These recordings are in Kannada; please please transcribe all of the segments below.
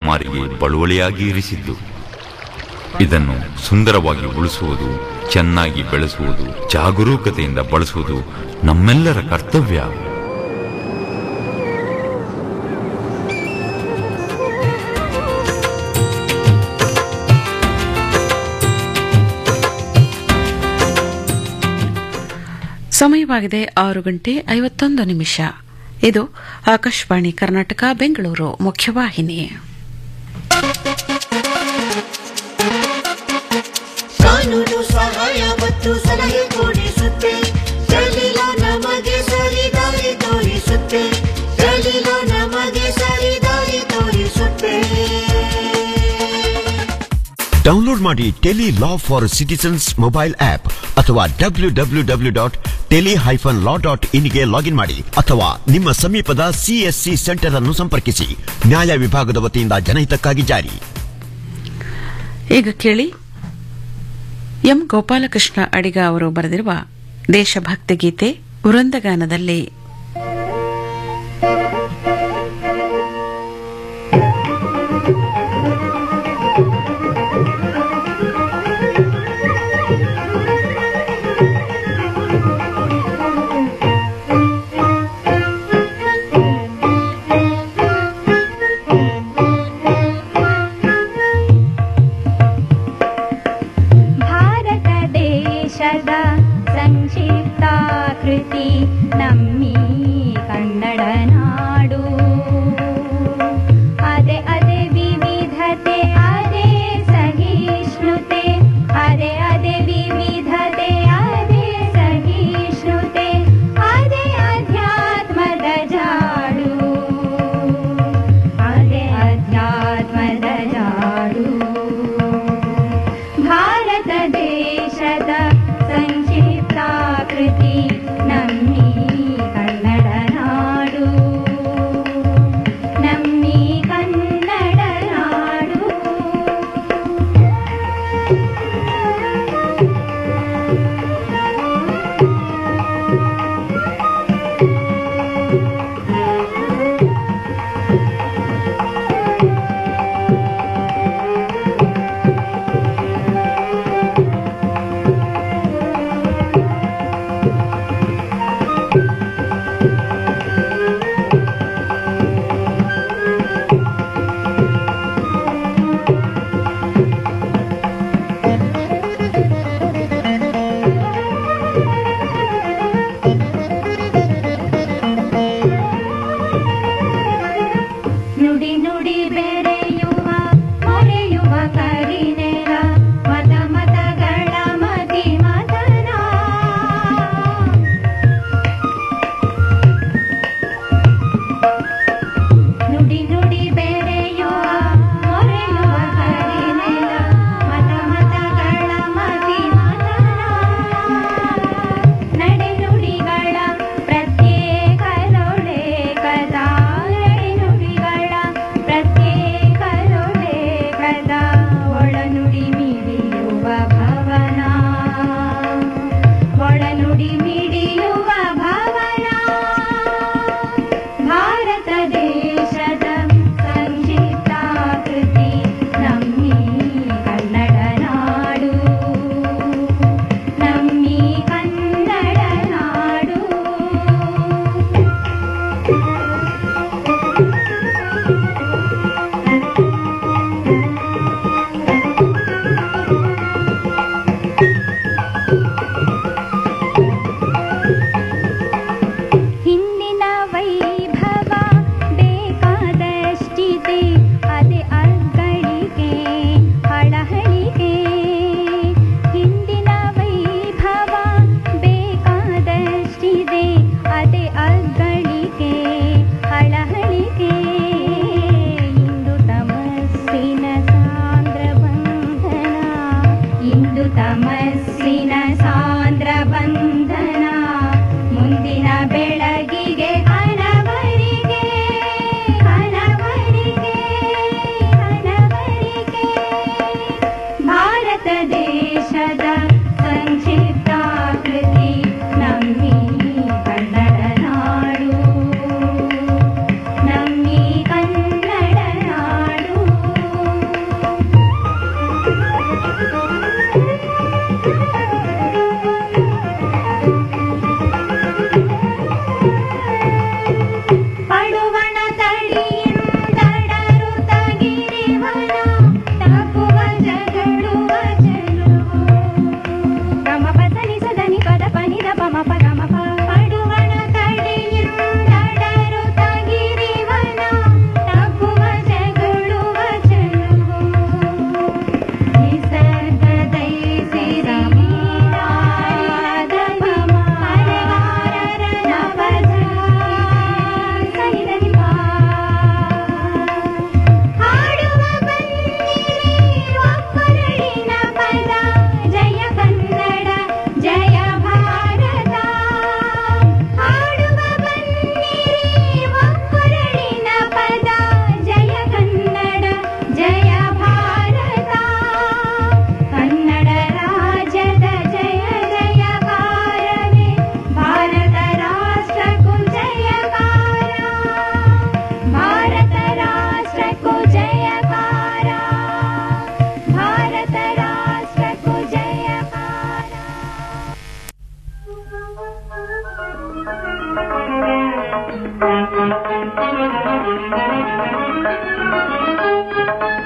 ತಲೆಮಾರಿಗೆ ಬಳುವಳಿಯಾಗಿ ಇರಿಸಿದ್ದು ಇದನ್ನು ಸುಂದರವಾಗಿ ಉಳಿಸುವುದು ಚೆನ್ನಾಗಿ ಬೆಳೆಸುವುದು ಜಾಗರೂಕತೆಯಿಂದ ಬಳಸುವುದು ನಮ್ಮೆಲ್ಲರ ಕರ್ತವ್ಯ ಸಮಯವಾಗಿದೆ ಆರು ಗಂಟೆ ಐವತ್ತೊಂದು ನಿಮಿಷ ಇದು ಆಕಾಶವಾಣಿ ಕರ್ನಾಟಕ ಬೆಂಗಳೂರು ಮುಖ್ಯವಾಹಿನಿ ಕಾನೂನು ಸಹಾಯ ಮತ್ತು ಸಲಹೆ ಕೊಡಿಸುತ್ತೆ ದಲಿಲ ನಮಗೆ ಸರಿದಾರಿ ತೋರಿಸುತ್ತೆ ದಲಿಲ ನಮಗೆ ಸರಿದಾರಿ ತೋರಿಸುತ್ತೆ ಡೌನ್ಲೋಡ್ ಮಾಡಿ tele law for citizens mobile app ಅಥವಾ W W W dot tele hyphen law dot ಇನ್ಗೆ ಲಾಗಿನ್ ಮಾಡಿ ಅಥವಾ ನಿಮ್ಮ ಸಮೀಪದ ಸಿಎಸ್ಸಿ ಸೆಂಟರ್ ಅನ್ನು ಸಂಪರ್ಕಿಸಿ ನ್ಯಾಯ ವಿಭಾಗದ ವತಿಯಿಂದ ಜನಹಿತಕ್ಕಾಗಿ ಜಾರಿ ಈಗ ಕೇಳಿ ಎಂ ಗೋಪಾಲಕೃಷ್ಣ ಅಡಿಗ ಅವರು ಬರೆದಿರುವ ದೇಶಭಕ್ತಿ ಗೀತೆ ವೃಂದಗಾನದಲ್ಲಿ ಭಾರತ ದೇಶದ ಸಂಕ್ಷಿಪ್ತಾಕೃತಿ ನಮ್ಮಿ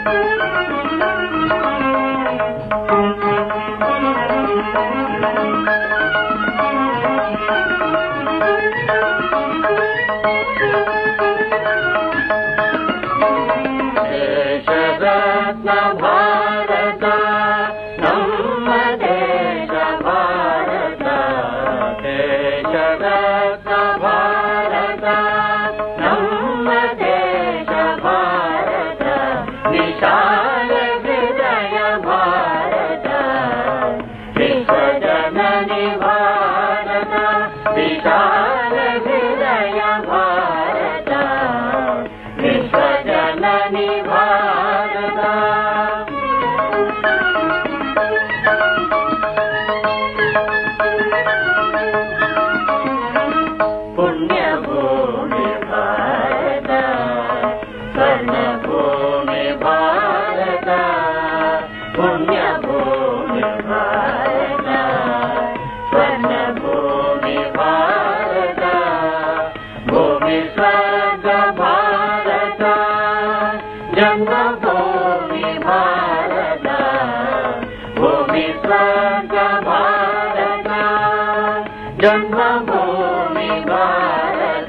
ದೇಶರತ್ನ ಭಾರತ ನಮ್ಮ ದೇಶ ಭಾರತ ದೇಶರತ್ನ ಭಾರತ ನಮ್ಮ ದೇಶ ಭಾರತ ವಿಶಾಲ ಹೃದಯ ಭಾರತ ವಿಶ್ವಜನನಿ ಭಾರತ ವಿಶಾಲ ಹೃದಯ ಭಾರತ ವಿಶ್ವಜನನಿ ಭಾರತ पुण्यभूमि भारत स्वर्णभूमि भारत पुण्यभूमि भारत स्वर्णभूमि भारत भूमि स्वर्ग भारत जन्मभूमि भारत भूमि स्वर्ग भारत जन्मभूमि भारत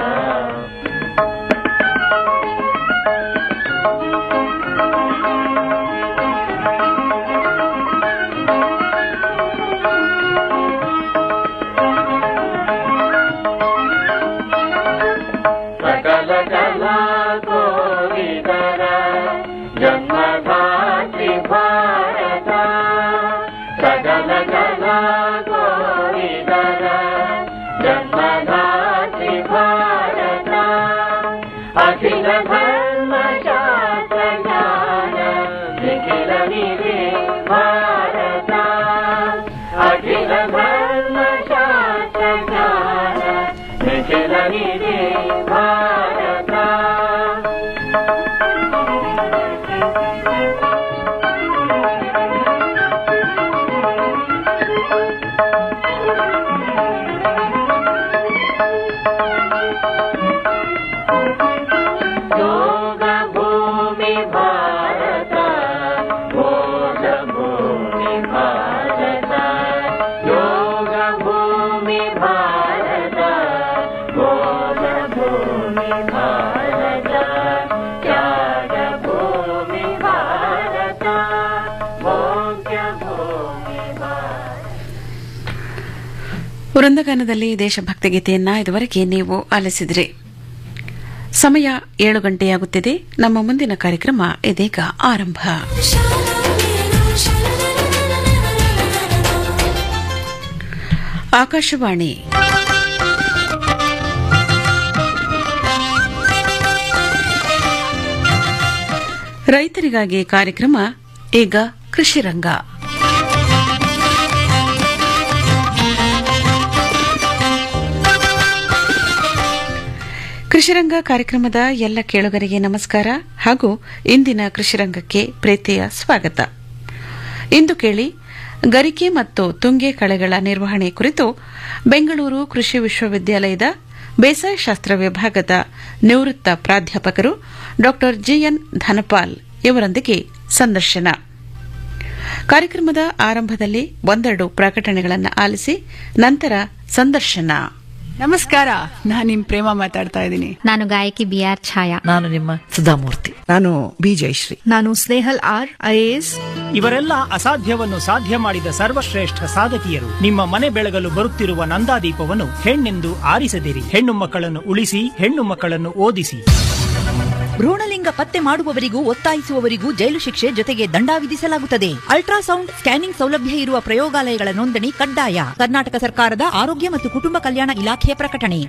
सकल कला कोविदर जन्मधात्री भारत सकल कला कोविदर जन्मधात्री भारत अखिल धर्म शास्त्र ज्ञान निखिल निधि भारत अखिल धर्म शास्त्र ज्ञान निखिल निधि भारत योग भूमि भारत भोग भूमि भारत योग भूमि भारत भोग भूमि भारत त्याग भूमि भारत भोग्य भूमि भारत ವೃಂದಗಾನದಲ್ಲಿ ದೇಶಭಕ್ತಿ ಗೀತೆಯನ್ನ ಇದುವರೆಗೆ ನೀವು ಆಲಿಸಿದ್ರಿ ಸಮಯ ಏಳು ಗಂಟೆಯಾಗುತ್ತಿದೆ ನಮ್ಮ ಮುಂದಿನ ಕಾರ್ಯಕ್ರಮ ಇದೀಗ ಆರಂಭ ಆಕಾಶವಾಣಿ ರೈತರಿಗಾಗಿ ಕಾರ್ಯಕ್ರಮ ಈಗ ಕೃಷಿ ರಂಗ ಕೃಷಿರಂಗ ಕಾರ್ಯಕ್ರಮದ ಎಲ್ಲ ಕೇಳುಗರಿಗೆ ನಮಸ್ಕಾರ ಹಾಗೂ ಇಂದಿನ ಕೃಷಿರಂಗಕ್ಕೆ ಪ್ರೀತಿಯ ಸ್ವಾಗತ ಇಂದು ಕೇಳಿ ಗರಿಕೆ ಮತ್ತು ತುಂಗೆ ಕಳೆಗಳ ನಿರ್ವಹಣೆ ಕುರಿತು ಬೆಂಗಳೂರು ಕೃಷಿ ವಿಶ್ವವಿದ್ಯಾಲಯದ ಬೇಸಾಯ ಶಾಸ್ತ್ರ ವಿಭಾಗದ ನಿವೃತ್ತ ಪ್ರಾಧ್ಯಾಪಕರು ಡಾ ಜಿಎನ್ ಧನಪಾಲ್ ಇವರೊಂದಿಗೆ ಸಂದರ್ಶನ ಕಾರ್ಯಕ್ರಮದ ಆರಂಭದಲ್ಲಿ ಒಂದೆರಡು ಪ್ರಕಟಣೆಗಳನ್ನು ಆಲಿಸಿ ನಂತರ ಸಂದರ್ಶನ ನಮಸ್ಕಾರ ನಾನು ನಿಮ್ ಪ್ರೇಮ ಮಾತಾಡ್ತಾ ಇದ್ದೀನಿ ನಾನು ಗಾಯಕಿ ಬಿ ಆರ್ ಛಾಯಾ ನಾನು ನಿಮ್ಮ ಸುಧಾಮೂರ್ತಿ ನಾನು ಬಿ ಜಯಶ್ರೀ ನಾನು ಸ್ನೇಹಲ್ ಆರ್ ಐಎಎಸ್ ಇವರೆಲ್ಲ ಅಸಾಧ್ಯವನ್ನು ಸಾಧ್ಯ ಮಾಡಿದ ಸರ್ವಶ್ರೇಷ್ಠ ಸಾಧಕಿಯರು ನಿಮ್ಮ ಮನೆ ಬೆಳಗಲು ಬರುತ್ತಿರುವ ನಂದಾದೀಪವನ್ನು ಹೆಣ್ಣೆಂದು ಆರಿಸದಿರಿ ಹೆಣ್ಣು ಮಕ್ಕಳನ್ನು ಉಳಿಸಿ ಹೆಣ್ಣು ಮಕ್ಕಳನ್ನು ಓದಿಸಿ ಭ್ರೂಣಲಿಂಗ ಪತ್ತೆ ಮಾಡುವವರಿಗೂ ಒತ್ತಾಯಿಸುವವರಿಗೂ ಜೈಲು ಶಿಕ್ಷೆ ಜೊತೆಗೆ ದಂಡ ವಿಧಿಸಲಾಗುತ್ತದೆ ಅಲ್ಟ್ರಾಸೌಂಡ್ ಸ್ಕ್ಯಾನಿಂಗ್ ಸೌಲಭ್ಯ ಇರುವ ಪ್ರಯೋಗಾಲಯಗಳ ನೋಂದಣಿ ಕಡ್ಡಾಯ ಕರ್ನಾಟಕ ಸರ್ಕಾರದ ಆರೋಗ್ಯ ಮತ್ತು ಕುಟುಂಬ ಕಲ್ಯಾಣ ಇಲಾಖೆಯ ಪ್ರಕಟಣೆ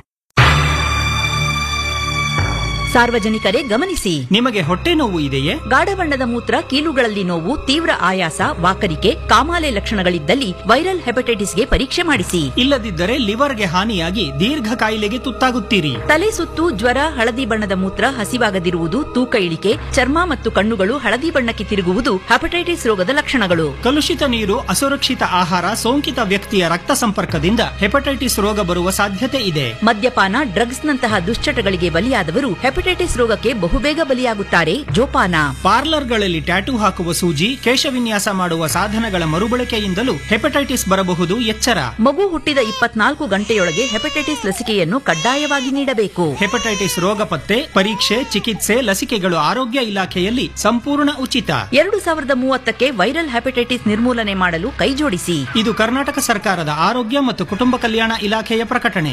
ಸಾರ್ವಜನಿಕರೇ ಗಮನಿಸಿ ನಿಮಗೆ ಹೊಟ್ಟೆ ನೋವು ಇದೆಯೇ ಗಾಢ ಬಣ್ಣದ ಮೂತ್ರ ಕೀಲುಗಳಲ್ಲಿ ನೋವು ತೀವ್ರ ಆಯಾಸ ವಾಕರಿಕೆ ಕಾಮಾಲೆ ಲಕ್ಷಣಗಳಿದ್ದಲ್ಲಿ ವೈರಲ್ ಹೆಪಟೈಟಿಸ್ಗೆ ಪರೀಕ್ಷೆ ಮಾಡಿಸಿ ಇಲ್ಲದಿದ್ದರೆ ಲಿವರ್ಗೆ ಹಾನಿಯಾಗಿ ದೀರ್ಘ ಕಾಯಿಲೆಗೆ ತುತ್ತಾಗುತ್ತೀರಿ ತಲೆ ಸುತ್ತು ಜ್ವರ ಹಳದಿ ಬಣ್ಣದ ಮೂತ್ರ ಹಸಿವಾಗದಿರುವುದು ತೂಕ ಇಳಿಕೆ ಚರ್ಮ ಮತ್ತು ಕಣ್ಣುಗಳು ಹಳದಿ ಬಣ್ಣಕ್ಕೆ ತಿರುಗುವುದು ಹೆಪಟೈಟಿಸ್ ರೋಗದ ಲಕ್ಷಣಗಳು ಕಲುಷಿತ ನೀರು ಅಸುರಕ್ಷಿತ ಆಹಾರ ಸೋಂಕಿತ ವ್ಯಕ್ತಿಯ ರಕ್ತ ಸಂಪರ್ಕದಿಂದ ಹೆಪಟೈಟಿಸ್ ರೋಗ ಬರುವ ಸಾಧ್ಯತೆ ಇದೆ ಮದ್ಯಪಾನ ಡ್ರಗ್ಸ್ನಂತಹ ದುಶ್ಚಟಗಳಿಗೆ ಬಲಿಯಾದವರು ಹೆಪಟೈಟಿಸ್ ರೋಗಕ್ಕೆ ಬಹುಬೇಗ ಬಲಿಯಾಗುತ್ತಾರೆ ಜೋಪಾನ ಪಾರ್ಲರ್ಗಳಲ್ಲಿ ಟ್ಯಾಟೂ ಹಾಕುವ ಸೂಜಿ ಕೇಶವಿನ್ಯಾಸ ಮಾಡುವ ಸಾಧನಗಳ ಮರುಬಳಕೆಯಿಂದಲೂ ಹೆಪಟೈಟಿಸ್ ಬರಬಹುದು ಎಚ್ಚರ ಮಗು ಹುಟ್ಟಿದ ಇಪ್ಪತ್ನಾಲ್ಕು ಗಂಟೆಯೊಳಗೆ ಹೆಪಟೈಟಿಸ್ ಲಸಿಕೆಯನ್ನು ಕಡ್ಡಾಯವಾಗಿ ನೀಡಬೇಕು ಹೆಪಟೈಟಿಸ್ ರೋಗ ಪತ್ತೆ ಪರೀಕ್ಷೆ ಚಿಕಿತ್ಸೆ ಲಸಿಕೆಗಳು ಆರೋಗ್ಯ ಇಲಾಖೆಯಲ್ಲಿ ಸಂಪೂರ್ಣ ಉಚಿತ ಎರಡು ಸಾವಿರದ ಮೂವತ್ತಕ್ಕೆ ವೈರಲ್ ಹೆಪಟೈಟಿಸ್ ನಿರ್ಮೂಲನೆ ಮಾಡಲು ಕೈಜೋಡಿಸಿ ಇದು ಕರ್ನಾಟಕ ಸರ್ಕಾರದ ಆರೋಗ್ಯ ಮತ್ತು ಕುಟುಂಬ ಕಲ್ಯಾಣ ಇಲಾಖೆಯ ಪ್ರಕಟಣೆ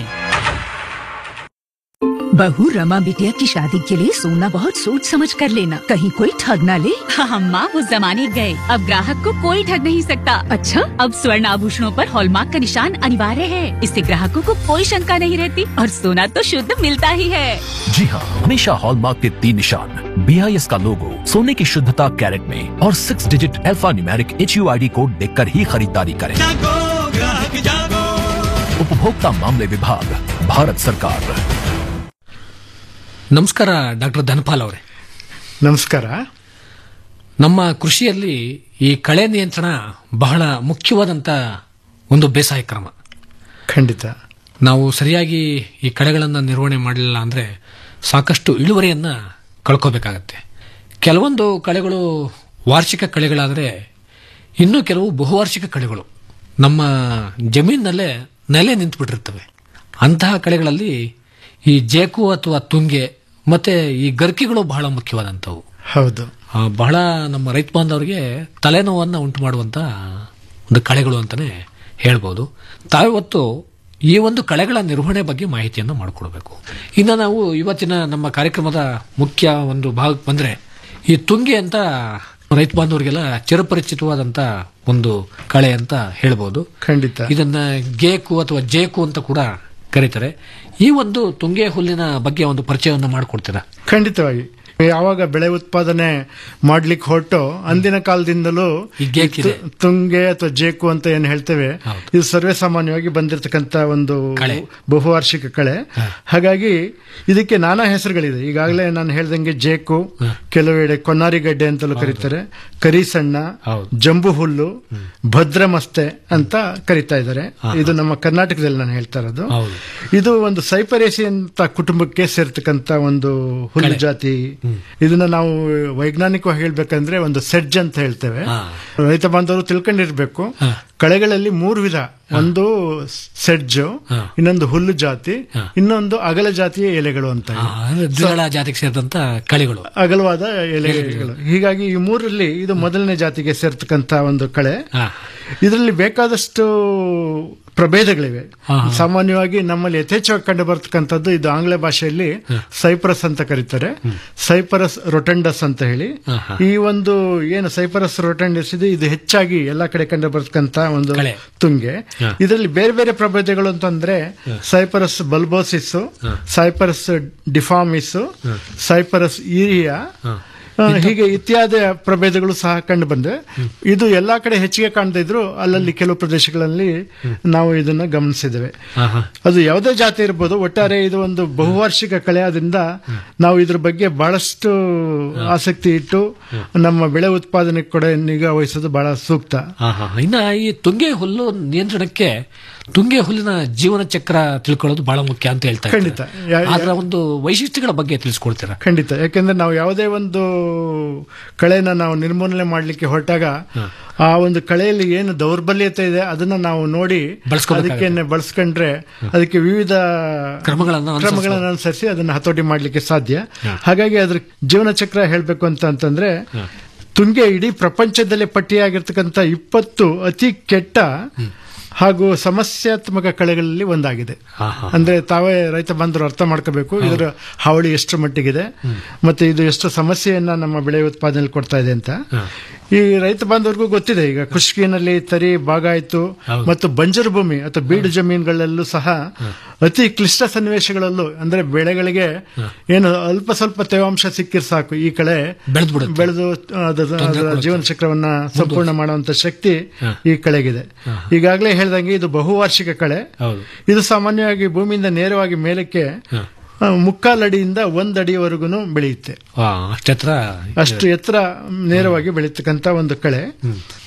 बहू रमा बिटिया की शादी के लिए सोना बहुत सोच समझ कर लेना कहीं कोई ठग ना ले हम माँ उस जमाने गए अब ग्राहक को कोई ठग नहीं सकता अच्छा अब स्वर्ण आभूषणों पर हॉलमार्क का निशान अनिवार्य है इससे ग्राहकों को कोई शंका नहीं रहती और सोना तो शुद्ध मिलता ही है जी हाँ हमेशा हॉलमार्क के तीन निशान बी आई एस का लोगो सोने की शुद्धता कैरेट में और six digit alpha numeric H U I D code देख कर ही खरीदारी करें उपभोक्ता मामले विभाग भारत सरकार ನಮಸ್ಕಾರ ಡಾಕ್ಟರ್ ಧನಪಾಲ್ ಅವರೇ ನಮಸ್ಕಾರ ನಮ್ಮ ಕೃಷಿಯಲ್ಲಿ ಈ ಕಳೆ ನಿಯಂತ್ರಣ ಬಹಳ ಮುಖ್ಯವಾದಂಥ ಒಂದು ಬೇಸಾಯ ಕ್ರಮ ಖಂಡಿತ ನಾವು ಸರಿಯಾಗಿ ಈ ಕಳೆಗಳನ್ನು ನಿರ್ವಹಣೆ ಮಾಡಲಿಲ್ಲ ಅಂದರೆ ಸಾಕಷ್ಟು ಇಳುವರಿಯನ್ನು ಕಳ್ಕೋಬೇಕಾಗತ್ತೆ ಕೆಲವೊಂದು ಕಳೆಗಳು ವಾರ್ಷಿಕ ಕಳೆಗಳಾದರೆ ಇನ್ನೂ ಕೆಲವು ಬಹುವಾರ್ಷಿಕ ಕಳೆಗಳು ನಮ್ಮ ಜಮೀನಿನಲ್ಲೇ ನೆಲೆ ನಿಂತುಬಿಟ್ಟಿರ್ತವೆ ಅಂತಹ ಕಳೆಗಳಲ್ಲಿ ಈ ಜೇಕು ಅಥವಾ ತುಂಗೆ ಮತ್ತೆ ಈ ಗರ್ಕಿಗಳು ಬಹಳ ಮುಖ್ಯವಾದಂಥವು ಹೌದು ಆ, ಬಹಳ ನಮ್ಮ ರೈತ ಬಾಂಧವರಿಗೆ ತಲೆನೋವನ್ನು ಉಂಟು ಮಾಡುವಂತ ಒಂದು ಕಳೆಗಳು ಅಂತಾನೆ ಹೇಳ್ಬೋದು ತಾವಿವತ್ತು ಈ ಒಂದು ಕಳೆಗಳ ನಿರ್ವಹಣೆ ಬಗ್ಗೆ ಮಾಹಿತಿಯನ್ನು ಮಾಡಿಕೊಡ್ಬೇಕು ಇನ್ನು ನಾವು ಇವತ್ತಿನ ನಮ್ಮ ಕಾರ್ಯಕ್ರಮದ ಮುಖ್ಯ ಒಂದು ಭಾಗಕ್ಕೆ ಬಂದ್ರೆ ಈ ತುಂಗೆ ಅಂತ ರೈತ ಬಾಂಧವರಿಗೆಲ್ಲ ಚಿರಪರಿಚಿತವಾದಂತ ಒಂದು ಕಳೆ ಅಂತ ಹೇಳ್ಬೋದು ಖಂಡಿತ ಇದನ್ನ ಗೇಕು ಅಥವಾ ಜೇಕು ಅಂತ ಕೂಡ ಕರೀತಾರೆ ಈ ಒಂದು ತುಂಗೆ ಹುಲ್ಲಿನ ಬಗ್ಗೆ ಒಂದು ಪರಿಚಯವನ್ನು ಮಾಡಿಕೊಡ್ತೀರಾ ಖಂಡಿತವಾಗಿ ಯಾವಾಗ ಬೆಳೆ ಉತ್ಪಾದನೆ ಮಾಡ್ಲಿಕ್ಕೆ ಹೊರಟು ಅಂದಿನ ಕಾಲದಿಂದಲೂ ಈ ಗೇಕಿದೆ. ತು- ತುಂಗೆ ಅಥವಾ ಜೇಕು ಅಂತ ಏನ್ ಹೇಳ್ತೇವೆ ಇದು ಸರ್ವೇ ಸಾಮಾನ್ಯವಾಗಿ ಬಂದಿರತಕ್ಕಂತ ಒಂದು ಬಹುವಾರ್ಷಿಕ ಕಳೆ ಹಾಗಾಗಿ ಇದಕ್ಕೆ ನಾನಾ ಹೆಸರುಗಳಿದೆ ಈಗಾಗಲೇ ನಾನು ಹೇಳ್ದಂಗೆ ಜೇಕು ಕೆಲವೆಡೆ ಕೊನ್ನಾರಿಗಡ್ಡೆ ಅಂತಲೂ ಕರೀತಾರೆ ಕರಿಸಣ್ಣ ಜಂಬು ಹುಲ್ಲು ಭದ್ರಮಸ್ತೆ ಅಂತ ಕರೀತಾ ಇದ್ದಾರೆ ಇದು ನಮ್ಮ ಕರ್ನಾಟಕದಲ್ಲಿ ನಾನು ಹೇಳ್ತಾ ಇರೋದು ಇದು ಒಂದು ಸೈಪರೇಸಿ ಅಂತ ಕುಟುಂಬಕ್ಕೆ ಸೇರ್ತಕ್ಕಂತ ಒಂದು ಹುಲ್ಲು ಜಾತಿ ಇದನ್ನ ನಾವು ವೈಜ್ಞಾನಿಕವಾಗಿ ಹೇಳ್ಬೇಕಂದ್ರೆ ಒಂದು ಸೆಡ್ಜ್ ಅಂತ ಹೇಳ್ತೇವೆ ರೈತ ಬಾಂಧವರು ತಿಳ್ಕೊಂಡಿರ್ಬೇಕು ಕಳೆಗಳಲ್ಲಿ ಮೂರು ವಿಧ ಒಂದು ಸೆಡ್ಜು ಇನ್ನೊಂದು ಹುಲ್ಲು ಜಾತಿ ಇನ್ನೊಂದು ಅಗಲ ಜಾತಿಯ ಎಲೆಗಳು ಅಂತ ಆ, ಅಂದ್ರೆ ದ್ವಿದಳ ಜಾತಿಗೆ ಸೇರಿದಂತ ಕಳೆಗಳು ಅಗಲವಾದ ಎಲೆಗಳು ಹೀಗಾಗಿ ಈ ಮೂರಲ್ಲಿ ಇದು ಮೊದಲನೇ ಜಾತಿಗೆ ಸೇರ್ತಕ್ಕಂತ ಒಂದು ಕಳೆ ಇದರಲ್ಲಿ ಬೇಕಾದಷ್ಟು ಪ್ರಭೇದಗಳಿವೆ ಸಾಮಾನ್ಯವಾಗಿ ನಮ್ಮಲ್ಲಿ ಯಥೇಚ್ಛವಾಗಿ ಕಂಡು ಬರ್ತಕ್ಕಂಥದ್ದು ಇದು ಆಂಗ್ಲ ಭಾಷೆಯಲ್ಲಿ ಸೈಪ್ರಸ್ ಅಂತ ಕರೀತಾರೆ ಸೈಪರಸ್ ರೊಟೆಂಡಸ್ ಅಂತ ಹೇಳಿ ಈ ಒಂದು ಏನು ಸೈಪರಸ್ ರೊಟೆಂಡಸ್ ಇದೆ ಇದು ಹೆಚ್ಚಾಗಿ ಎಲ್ಲಾ ಕಡೆ ಕಂಡು ಬರ್ತಕ್ಕಂತ ಒಂದು ತುಂಗೆ ಇದರಲ್ಲಿ ಬೇರೆ ಬೇರೆ ಪ್ರಭೇದಗಳು ಅಂತಂದ್ರೆ ಸೈಪರಸ್ ಬಲ್ಬೋಸಿಸ್ ಸೈಪರಸ್ ಡಿಫಾಮಿಸ್ ಸೈಪರಸ್ ಈರಿಯಾ ಆ, ಹೀಗೆ ಇತ್ಯಾದಿ ಪ್ರಭೇದಗಳು ಸಹ ಕಂಡು ಬಂದೆ ಇದು ಎಲ್ಲಾ ಕಡೆ ಹೆಚ್ಚಿಗೆ ಕಾಣ್ತಾ ಇದ್ರು ಅಲ್ಲಲ್ಲಿ ಕೆಲವು ಪ್ರದೇಶಗಳಲ್ಲಿ ನಾವು ಇದನ್ನ ಗಮನಿಸಿದ್ದೇವೆ ಅದು ಯಾವುದೇ ಜಾತಿ ಇರ್ಬೋದು ಒಟ್ಟಾರೆ ಇದು ಒಂದು ಬಹುವಾರ್ಷಿಕ ಕಳೆ ಆದ್ರಿಂದ ನಾವು ಇದ್ರ ಬಗ್ಗೆ ಬಹಳಷ್ಟು ಆಸಕ್ತಿ ಇಟ್ಟು ನಮ್ಮ ಬೆಳೆ ಉತ್ಪಾದನೆ ಕೂಡ ನಿಗಾ ವಹಿಸೋದು ಬಹಳ ಸೂಕ್ತ ಆಹಾ. ಇನ್ನ ಈ ತುಂಗೆ ಹುಲ್ಲು ನಿಯಂತ್ರಣಕ್ಕೆ ತುಂಗೆ ಹುಲ್ಲಿನ ಜೀವನ ಚಕ್ರ ತಿಳ್ಕೊಳ್ಳೋದು ಬಹಳ ಮುಖ್ಯ ಅಂತ ಹೇಳ್ತಾ ಇದ್ದಾರೆ. ಖಂಡಿತ. ಯಾ- ಯಾ- ಅದರ ಒಂದು ವೈಶಿಷ್ಟ್ಯಗಳ ಬಗ್ಗೆ ತಿಳಿಸ್ಕೊಡ್ತೀರಾ ಖಂಡಿತ ಯಾಕೆಂದ್ರೆ ನಾವು ಯಾವುದೇ ಒಂದು ಕಳೆನ ನಾವು ನಿರ್ಮೂಲನೆ ಮಾಡ್ಲಿಕ್ಕೆ ಹೊರಟಾಗ ಆ ಒಂದು ಕಳೆಯಲ್ಲಿ ಏನು ದೌರ್ಬಲ್ಯತೆ ಇದೆ ಅದನ್ನ ನಾವು ನೋಡಿ ಬಳಸ್ಕೋಬೇಕಾಗತ್ತೆ. ಅದಕ್ಕೆ ಬಳಸ್ಕೊಂಡ್ರೆ ಅದಕ್ಕೆ ವಿವಿಧ ಕ್ರಮಗಳನ್ನ ಅನುಸರಿಸ್ಬೋದು. ಕ್ರಮಗಳನ್ನು ಅನುಸರಿಸಿ ಅದನ್ನ ಹತೋಟಿ ಮಾಡ್ಲಿಕ್ಕೆ ಸಾಧ್ಯ ಹಾಗಾಗಿ ಅದ್ರ ಜೀವನ ಚಕ್ರ ಹೇಳ್ಬೇಕು ಅಂತ ಅಂತಂದ್ರೆ ತುಂಗೆ ಇಡೀ ಪ್ರಪಂಚದಲ್ಲೇ ಪಟ್ಟಿಯಾಗಿರ್ತಕ್ಕಂಥ ಇಪ್ಪತ್ತು ಅತಿ ಕೆಟ್ಟ ಹಾಗೂ ಸಮಸ್ಯಾತ್ಮಕ ಕಳೆಗಳಲ್ಲಿ ಒಂದಾಗಿದೆ ಅಂದ್ರೆ ತಾವೇ ರೈತ ಬಾಂಧವರು ಅರ್ಥ ಮಾಡ್ಕೋಬೇಕು ಇದರ ಹಾವಳಿ ಎಷ್ಟು ಮಟ್ಟಿಗಿದೆ ಮತ್ತೆ ಇದು ಎಷ್ಟು ಸಮಸ್ಯೆಯನ್ನ ನಮ್ಮ ಬೆಳೆ ಉತ್ಪಾದನೆಯಲ್ಲಿ ಕೊಡ್ತಾ ಇದೆ ಅಂತ ಈ ರೈತ ಬಾಂಧವರಿಗೂ ಗೊತ್ತಿದೆ ಈಗ ಖುಷ್ಕಿನಲ್ಲಿ ತರಿ ಬಾಗಾಯ್ತು ಮತ್ತು ಬಂಜರು ಭೂಮಿ ಅಥವಾ ಬೀಡು ಜಮೀನುಗಳಲ್ಲೂ ಸಹ ಅತಿ ಕ್ಲಿಷ್ಟ ಸನ್ನಿವೇಶಗಳಲ್ಲೂ ಅಂದ್ರೆ ಬೆಳೆಗಳಿಗೆ ಏನು ಅಲ್ಪ ಸ್ವಲ್ಪ ತೇವಾಂಶ ಸಿಕ್ಕಿರ್ ಸಾಕು ಈ ಕಳೆ ಬೆಳೆದು ಅದರ ಅದರ ಜೀವನ ಚಕ್ರವನ್ನ ಸಂಪೂರ್ಣ ಮಾಡುವಂತ ಶಕ್ತಿ ಈ ಕಳೆಗಿದೆ ಈಗಾಗಲೇ ಹೇಳ್ದಂಗೆ ಇದು ಬಹುವಾರ್ಷಿಕ ಕಳೆ ಇದು ಸಾಮಾನ್ಯವಾಗಿ ಭೂಮಿಯಿಂದ ನೇರವಾಗಿ ಮೇಲಕ್ಕೆ ಆ, ಮುಕ್ಕಾಲಡಿಯಿಂದ ಒಂದ್ ಅಡಿಯವರೆಗೂ ಬೆಳೆಯುತ್ತೆ ಆ, ಅಷ್ಟೆತ್ರ ಅಷ್ಟು ಎತ್ತರ ನೇರವಾಗಿ ಬೆಳೀತಕ್ಕಂತ ಒಂದು ಕಳೆ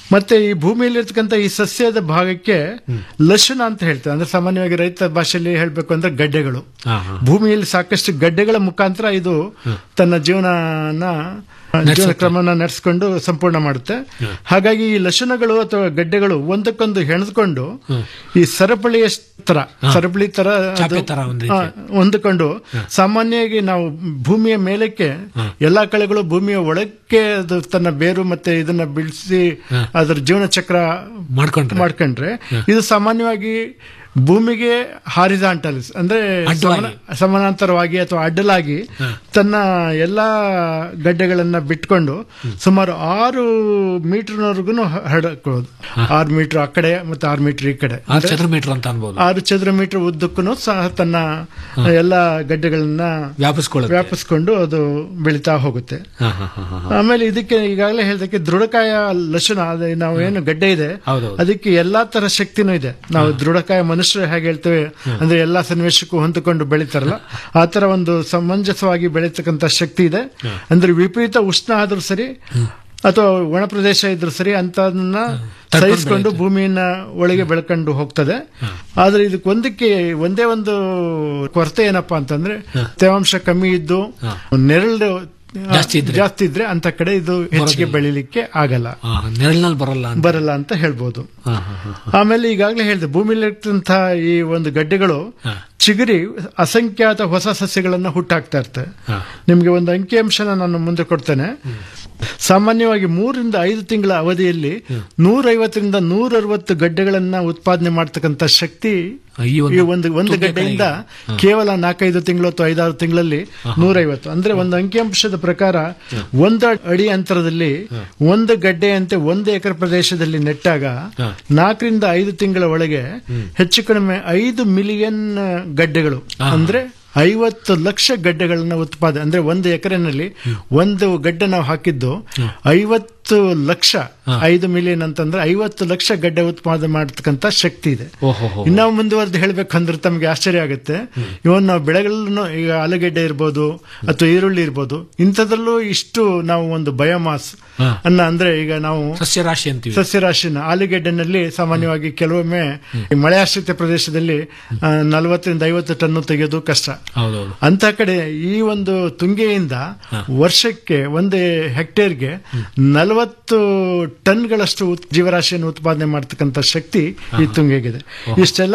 ಮತ್ತೆ ಈ ಭೂಮಿಯಲ್ಲಿರ್ತಕ್ಕಂಥ ಈ ಸಸ್ಯದ ಭಾಗಕ್ಕೆ ಲಶುನ ಅಂತ ಹೇಳ್ತಾರೆ ಅಂದ್ರೆ ಸಾಮಾನ್ಯವಾಗಿ ರೈತ ಭಾಷೆಯಲ್ಲಿ ಹೇಳ್ಬೇಕು ಅಂದ್ರೆ ಗಡ್ಡೆಗಳು ಭೂಮಿಯಲ್ಲಿ ಸಾಕಷ್ಟು ಗಡ್ಡೆಗಳ ಮುಖಾಂತರ ಇದು ತನ್ನ ಜೀವನನ ಜೀವನ ಕ್ರಮನ ನಡೆಸಿಕೊಂಡು ಸಂಪೂರ್ಣ ಮಾಡುತ್ತೆ ಹಾಗಾಗಿ ಈ ಲಶುನಗಳು ಅಥವಾ ಗಡ್ಡೆಗಳು ಒಂದಕ್ಕೊಂದು ಹೆಣೆದುಕೊಂಡು ಈ ಸರಪಳಿಯ ತರ ಸರಪಳಿ ತರ ಅದು- ಚಾಪೆ ತರ ಒಂದು ರೀತಿ. ಹಾ, ಹೊಂದಿಕೊಂಡು ಸಾಮಾನ್ಯವಾಗಿ ನಾವು ಭೂಮಿಯ ಮೇಲಕ್ಕೆ ಎಲ್ಲಾ ಕಳೆಗಳು ಭೂಮಿಯ ಒಳಕ್ಕೆ ಅದು ತನ್ನ ಬೇರು ಮತ್ತೆ ಇದನ್ನ ಬಿಡಿಸಿ ಅದರ ಜೀವನ ಚಕ್ರ ಮಾಡ್ಕೊಂಡ್ರೆ ಮಾಡ್ಕೊಂಡ್ರೆ ಇದು ಸಾಮಾನ್ಯವಾಗಿ ಭೂಮಿಗೆ ಹಾರಿಜಾಂಟಲ್ಸ್ ಅಂದ್ರೆ ಅಡ್ಡವಾಗಿ. ಸಮಾನ- ಸಮಾನಾಂತರವಾಗಿ ಅಥವಾ ಅಡ್ಡಲಾಗಿ ತನ್ನ ಎಲ್ಲಾ ಗಡ್ಡೆಗಳನ್ನ ಬಿಟ್ಕೊಂಡು ಸುಮಾರು ಆರು ಮೀಟರ್ವರೆಗೂ ಹರಡಬಹುದು ಆರು ಮೀಟರ್ ಆ ಕಡೆ ಮತ್ತೆ ಆರು ಮೀಟರ್ ಈ ಕಡೆ ಆರು ಚದರ ಮೀಟರ್ ಅಂತ ಅನ್ಬೋದು ಆರು ಚದರ ಮೀಟರ್ ಉದ್ದಕ್ಕೂ ಸಹ ತನ್ನ ಎಲ್ಲಾ ಗಡ್ಡೆಗಳನ್ನ ವ್ಯಾಪಿಸ್ಕೊಳ್ಳುತ್ತೆ. ವ್ಯಾಪಿಸ್ಕೊಂಡು ಅದು ಬೆಳೀತಾ ಹೋಗುತ್ತೆ ಹಾ, ಹಾ, ಹಾ, ಹಾ. ಆಮೇಲೆ ಇದಕ್ಕೆ ಈಗಾಗಲೇ ಹೇಳ್ದಕ್ಕೆ ದೃಢಕಾಯ ಲಕ್ಷಣ ಅದೇ ನಾವು ಏನು ಗಡ್ಡೆ ಇದೆ ಹೌದೌದು. ಅದಕ್ಕೆ ಎಲ್ಲಾ ತರ ಶಕ್ತಿನೂ ಇದೆ ನಾವು ದೃಢಕಾಯ ಮನುಷ್ಯರು ಹೇಗೆ ಹೇಳ್ತೇವೆ ಅಂದ್ರೆ ಎಲ್ಲಾ ಸನ್ನಿವೇಶಕ್ಕೂ ಹೊಂದಿಕೊಂಡು ಬೆಳೀತಾರಲ್ಲ ಆ ತರ ಒಂದು ಸಮಂಜಸವಾಗಿ ಬೆಳೀತಕ್ಕಂತ ಶಕ್ತಿ ಇದೆ ಅಂದ್ರೆ ವಿಪರೀತ ಉಷ್ಣ ಆದ್ರೂ ಸರಿ ಅಥವಾ ಒಣ ಪ್ರದೇಶ ಇದ್ರೂ ಸರಿ ಅಂತದನ್ನ ಸಹಿಸಿಕೊಂಡು ಭೂಮಿಯನ್ನ ಒಳಗೆ ಬೆಳ್ಕೊಂಡು ಹೋಗ್ತದೆ ಆದ್ರೆ ಇದಕ್ಕೆ ಒಂದಕ್ಕೆ ಒಂದೇ ಒಂದು ಕೊರತೆ ಏನಪ್ಪಾ ಅಂತಂದ್ರೆ ತೇವಾಂಶ ಕಮ್ಮಿ ಇದ್ದು ನೆರಳು ಜಾಸ್ತಿ ಇದ್ರೆ. ಜಾಸ್ತಿ ಇದ್ರೆ ಅಂತ ಕಡೆ ಇದು ಹೆಚ್ಚಿಗೆ ಬೆಳಿಲಿಕ್ಕೆ ಆಗಲ್ಲ ಹಾ, ನೆರಳಿನಲ್ಲಿ ಬರಲ್ಲ ಅಂತ ಬರಲ್ಲ ಅಂತ ಹೇಳ್ಬೋದು ಹಾ, ಹಾ, ಹಾ. ಆಮೇಲೆ ಈಗಾಗಲೇ ಹೇಳಿದೆ ಭೂಮಿಯಲ್ಲಿರ್ತಂತಹ ಈ ಒಂದು ಗಡ್ಡೆಗಳು ಚಿಗುರಿ ಅಸಂಖ್ಯಾತ ಹೊಸ ಸಸ್ಯಗಳನ್ನ ಹುಟ್ಟಾಕ್ತಾ ಇರ್ತವೆ ನಿಮ್ಗೆ ಒಂದು ಅಂಕಿಅಂಶನ ನಾನು ಮುಂದೆ ಕೊಡ್ತೇನೆ ಸಾಮಾನ್ಯವಾಗಿ ಮೂರರಿಂದ ಐದು ತಿಂಗಳ ಅವಧಿಯಲ್ಲಿ ನೂರೈವತ್ತರಿಂದ ನೂರ ಅರವತ್ತು ಗಡ್ಡೆಗಳನ್ನ ಉತ್ಪಾದನೆ ಮಾಡ್ತಕ್ಕಂಥ ಶಕ್ತಿ ಈ ಒಂದು ಈ ಒಂದು ಒಂದು ತುಂಗೆ ಗಡ್ಡೆಯಿಂದ ಕಳೆಗೆ. ಕೇವಲ ನಾಲ್ಕೈದು ತಿಂಗಳು ಅಥವಾ ಐದಾರು ತಿಂಗಳಲ್ಲಿ ನೂರೈವತ್ತು ಅಂದ್ರೆ ಒಂದು ಅಂಕಿಅಂಶದ ಪ್ರಕಾರ ಒಂದು ಅಡಿ ಅಂತರದಲ್ಲಿ ಒಂದು ಗಡ್ಡೆಯಂತೆ ಒಂದು ಎಕರೆ ಪ್ರದೇಶದಲ್ಲಿ ನೆಟ್ಟಾಗ ನಾಲ್ಕರಿಂದ ಐದು ತಿಂಗಳ ಒಳಗೆ ಹೆಚ್ಚು ಕಡಿಮೆ ಐದು ಮಿಲಿಯನ್ ಗಡ್ಡೆಗಳು ಅಂದ್ರೆ ಐವತ್ತು ಲಕ್ಷ ಗಡ್ಡೆಗಳನ್ನ ಉತ್ಪಾದನೆ ಅಂದ್ರೆ ಒಂದು ಎಕರೆನಲ್ಲಿ ಒಂದು ಗಡ್ಡೆ ನಾವು ಹಾಕಿದ್ದು ಐವತ್ತು ಲಕ್ಷ ಐದು ಮಿಲಿಯನ್ ಅಂತಂದ್ರೆ ಐವತ್ತು ಲಕ್ಷ ಗಡ್ಡೆ ಉತ್ಪಾದನೆ ಮಾಡತಕ್ಕಂತ ಶಕ್ತಿ ಇದೆ ಓಹೋ ಇನ್ನ ಮುಂದುವರೆದು ಹೇಳ್ಬೇಕಂದ್ರೆ ತಮಗೆ ಆಶ್ಚರ್ಯ ಆಗುತ್ತೆ ಇವನ್ ನಾವು ಬೆಳೆಗಳನ್ನು ಈಗ ಆಲೂಗೆಡ್ಡೆ ಇರ್ಬೋದು ಅಥವಾ ಈರುಳ್ಳಿ ಇರ್ಬೋದು ಇಂಥದ್ರಲ್ಲೂ ಇಷ್ಟು ನಾವು ಒಂದು ಬಯೋಮಾಸ್ ಅನ್ನ ಅಂದ್ರೆ ಈಗ ನಾವು ಸಸ್ಯರಾಶಿ ಅಂತೀವಿ ಸಸ್ಯರಾಶಿನ ಆಲೂಗೆಡ್ಡೆನಲ್ಲಿ ಸಾಮಾನ್ಯವಾಗಿ ಕೆಲವೊಮ್ಮೆ ಈ ಮಳೆ ಆಶ್ರಿತ ಪ್ರದೇಶದಲ್ಲಿ ಆ, ನಲವತ್ತರಿಂದ ಐವತ್ತು ಟನ್ನು ತೆಗೆಯೋದು ಕಷ್ಟ ಹೌದೌದು ಅಂತ ಕಡೆ ಈ ಒಂದು ತುಂಗೆಯಿಂದ ವರ್ಷಕ್ಕೆ ಒಂದು ಹೆಕ್ಟೇರ್ಗೆ ನಲವತ್ತು ಟನ್ಗಳಷ್ಟು ಉತ್- ಜೀವರಾಶಿಯನ್ನು ಉತ್ಪಾದನೆ ಮಾಡತಕ್ಕಂತ ಶಕ್ತಿ ಈ ತುಂಗೆಗಿದೆ ಇಷ್ಟೆಲ್ಲ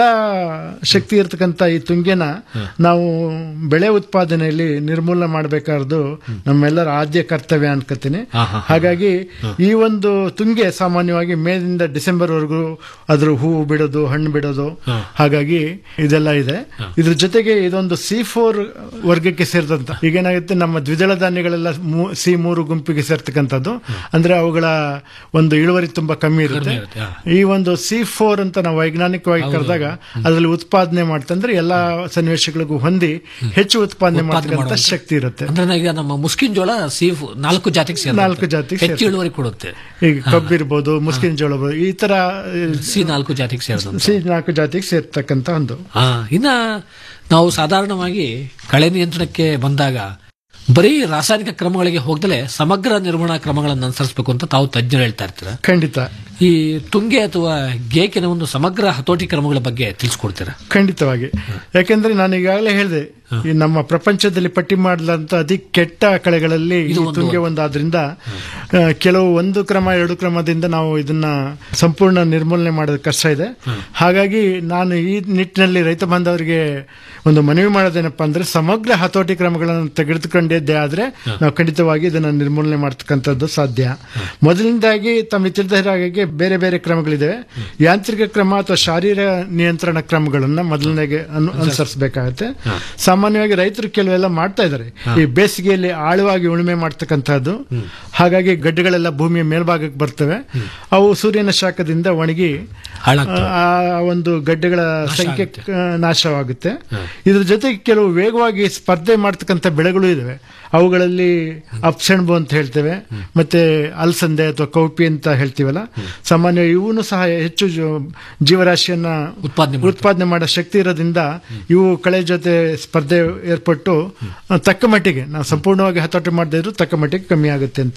ಶಕ್ತಿ ಇರತಕ್ಕಂತ ಈ ತುಂಗೆನ ನಾವು ಬೆಳೆ ಉತ್ಪಾದನೆಯಲ್ಲಿ ನಿರ್ಮೂಲನೆ ಮಾಡಬೇಕಾದ್ದು ನಮ್ಮೆಲ್ಲರ ಆದ್ಯ ಕರ್ತವ್ಯ ಅನ್ಕೋತೀನಿ ಹಾಗಾಗಿ ಈ ಒಂದು ತುಂಗೆ ಸಾಮಾನ್ಯವಾಗಿ ಮೇದಿಂದ ಡಿಸೆಂಬರ್ ವರೆಗೂ ಅದ್ರ ಹೂವು ಬಿಡೋದು ಹಣ್ಣು ಬಿಡೋದು ಹಾಗಾಗಿ ಇದೆಲ್ಲ ಇದೆ ಇದ್ರ ಜೊತೆಗೆ ಇದೊಂದು ಸಿ ಫೋರ್ ವರ್ಗಕ್ಕೆ ಸೇರಿದಂತ ಈಗೇನಾಗುತ್ತೆ ನಮ್ಮ ದ್ವಿದಳ ಧಾನ್ಯಗಳೆಲ್ಲ ಸಿ ಮೂರು ಗುಂಪಿಗೆ ಸೇರ್ತಕ್ಕಂಥದ್ದು ಅಂದ್ರೆ ಅವುಗಳ ಒಂದು ಇಳುವರಿ ತುಂಬಾ ಕಮ್ಮಿ ಇರುತ್ತೆ ಇರುತ್ತೆ, ಹಾ. ಈ ಒಂದು ಸಿ ಫೋರ್ ಅಂತ ನಾವು ವೈಜ್ಞಾನಿಕವಾಗಿ ಕರೆದಾಗ ಅದರಲ್ಲಿ ಉತ್ಪಾದನೆ ಮಾಡ್ತಂದ್ರೆ ಎಲ್ಲಾ ಸನ್ನಿವೇಶಗಳಿಗೂ ಹೊಂದಿ ಹೆಚ್ಚು ಉತ್ಪಾದನೆ ಉತ್ಪಾದನೆ ಮಾಡತಕ್ಕಂಥ ಮಾಡುವಂತ. ಶಕ್ತಿ ಇರುತ್ತೆ ಅಂದ್ರೆ ಈಗ ನಮ್ಮ ಮುಸ್ಕಿನ್ ಜೋಳ ಸೀಫ್ ನಾಲ್ಕು ಜಾತಿಗೆ ಸೇರುತ್ತೆ. ನಾಲ್ಕು ಜಾತಿಗೆ ಹೆಚ್ಚು ಸೇರುತ್ತೆ. ಇಳುವರಿ ಕೊಡುತ್ತೆ ಈಗ ಕಬ್ಬಿರ್ಬೋದು ಮುಸ್ಕಿನ ಜೋಳ ಇರ್ಬೋದು, ಈ ತರ ಸಿ ನಾಲ್ಕು ಜಾತಿಗೆ ಸೇರಿದಂತ ಸಿ ನಾಲ್ಕು ಜಾತಿಗೆ ಸೇರ್ತಕ್ಕಂಥ ಒಂದು ಹಾ ಇನ್ನ ನಾವು ಸಾಧಾರಣವಾಗಿ ಕಳೆ ನಿಯಂತ್ರಣಕ್ಕೆ ಬಂದಾಗ ಬರೀ ರಾಸಾಯನಿಕ ಕ್ರಮಗಳಿಗೆ ಹೋಗದಲೆ ಸಮಗ್ರ ನಿರ್ವಹಣಾ ಕ್ರಮಗಳನ್ನು ಅನುಸರಿಸಬೇಕು ಅಂತ ತಾವು ತಜ್ಞರು ಹೇಳ್ತಾ ಇರ್ತೀರ ಖಂಡಿತ ಈ ತುಂಗೆ ಅಥವಾ ಗೇಕಿನ ಒಂದು ಸಮಗ್ರ ಹತೋಟಿ ಕ್ರಮಗಳ ಬಗ್ಗೆ ತಿಳಿಸ್ಕೊಡ್ತೀರಾ ಖಂಡಿತವಾಗಿ ಯಾಕೆಂದ್ರೆ ನಾನು ಈಗಾಗಲೇ ಹೇಳಿದೆ ಈ ನಮ್ಮ ಪ್ರಪಂಚದಲ್ಲಿ ಪಟ್ಟಿ ಮಾಡಲಂತ ಅತಿ ಕೆಟ್ಟ ಕಳೆಗಳಲ್ಲಿ ಈ ತುಂಗೆ ಒಂದಾದ್ರಿಂದ ಆ, ಕೆಲವು ಒಂದು ಕ್ರಮ ಎರಡು ಕ್ರಮದಿಂದ ನಾವು ಇದನ್ನ ಸಂಪೂರ್ಣ ನಿರ್ಮೂಲನೆ ಮಾಡೋದು ಕಷ್ಟ ಇದೆ ಹಾಗಾಗಿ ನಾನು ಈ ನಿಟ್ಟಿನಲ್ಲಿ ರೈತ ಬಾಂಧವರಿಗೆ ಒಂದು ಮನವಿ ಮಾಡೋದೇನಪ್ಪ ಅಂದ್ರೆ ಸಮಗ್ರ ಹತೋಟಿ ಕ್ರಮಗಳನ್ನು ತೆಗೆದುಕೊಂಡಿದ್ದೇ ಆದ್ರೆ ನಾವು ಖಂಡಿತವಾಗಿ ಇದನ್ನ ನಿರ್ಮೂಲನೆ ಮಾಡ್ತಕ್ಕಂಥದ್ದು ಸಾಧ್ಯ ಮೊದಲಿಂದಾಗಿ ತಮಗೆ ತಿಳಿದ ಹಾಗೆ ಬೇರೆ ಬೇರೆ ಕ್ರಮಗಳಿವೆ ಯಾಂತ್ರಿಕ ಕ್ರಮ ಅಥವಾ ಶಾರೀರ ನಿಯಂತ್ರಣ ಕ್ರಮಗಳನ್ನ ಮೊದಲನೇಗೆ ಅನು- ಅನುಸರಿಸಬೇಕಾಗತ್ತೆ ಸಾಮಾನ್ಯವಾಗಿ ರೈತರು ಕೆಲವೆಲ್ಲ ಮಾಡ್ತಾ ಇದ್ದಾರೆ ಈ ಬೇಸಿಗೆಯಲ್ಲಿ ಆಳವಾಗಿ ಉಳುಮೆ ಮಾಡ್ತಕ್ಕಂಥದ್ದು ಹಾಗಾಗಿ ಗಡ್ಡೆಗಳೆಲ್ಲ ಭೂಮಿಯ ಮೇಲ್ಭಾಗಕ್ಕೆ ಬರ್ತವೆ ಅವು ಸೂರ್ಯನ ಶಾಖದಿಂದ ಒಣಗಿ ಹಾಳಾಗ್ತವೆ. ಆ ಒಂದು ಗಡ್ಡೆಗಳ ಸಂಖ್ಯೆ ಆ, ನಾಶವಾಗುತ್ತೆ ಇದ್ರ ಜೊತೆಗೆ ಕೆಲವು ವೇಗವಾಗಿ ಸ್ಪರ್ಧೆ ಮಾಡ್ತಕ್ಕಂಥ ಬೆಳೆಗಳು ಇದಾವೆ ಅವುಗಳಲ್ಲಿ ಅಪ್ಸೆಣ್ಬು ಅಂತ ಹೇಳ್ತೇವೆ ಮತ್ತೆ ಅಲಸಂದೆ ಅಥವಾ ಕೌಪಿ ಅಂತ ಹೇಳ್ತೀವಲ್ಲ ಸಾಮಾನ್ಯ ಇವನು ಸಹ ಹೆಚ್ಚು ಜೀವ- ಜೀವರಾಶಿಯನ್ನ ಉತ್ಪಾದನೆ ಮಾಡೋ ಶಕ್ತಿ ಇರೋದ್ರಿಂದ ಇವು ಕಳೆ ಜೊತೆ ಸ್ಪರ್ಧೆ ಏರ್ಪಟ್ಟು ಆ, ತಕ್ಕ ಮಟ್ಟಿಗೆ ನಾವು ಸಂಪೂರ್ಣವಾಗಿ ಹತೋಟಿ ಮಾಡದೇ ಇದ್ರು ತಕ್ಕ ಮಟ್ಟಿಗೆ ಕಮ್ಮಿ ಆಗುತ್ತೆ ಅಂತ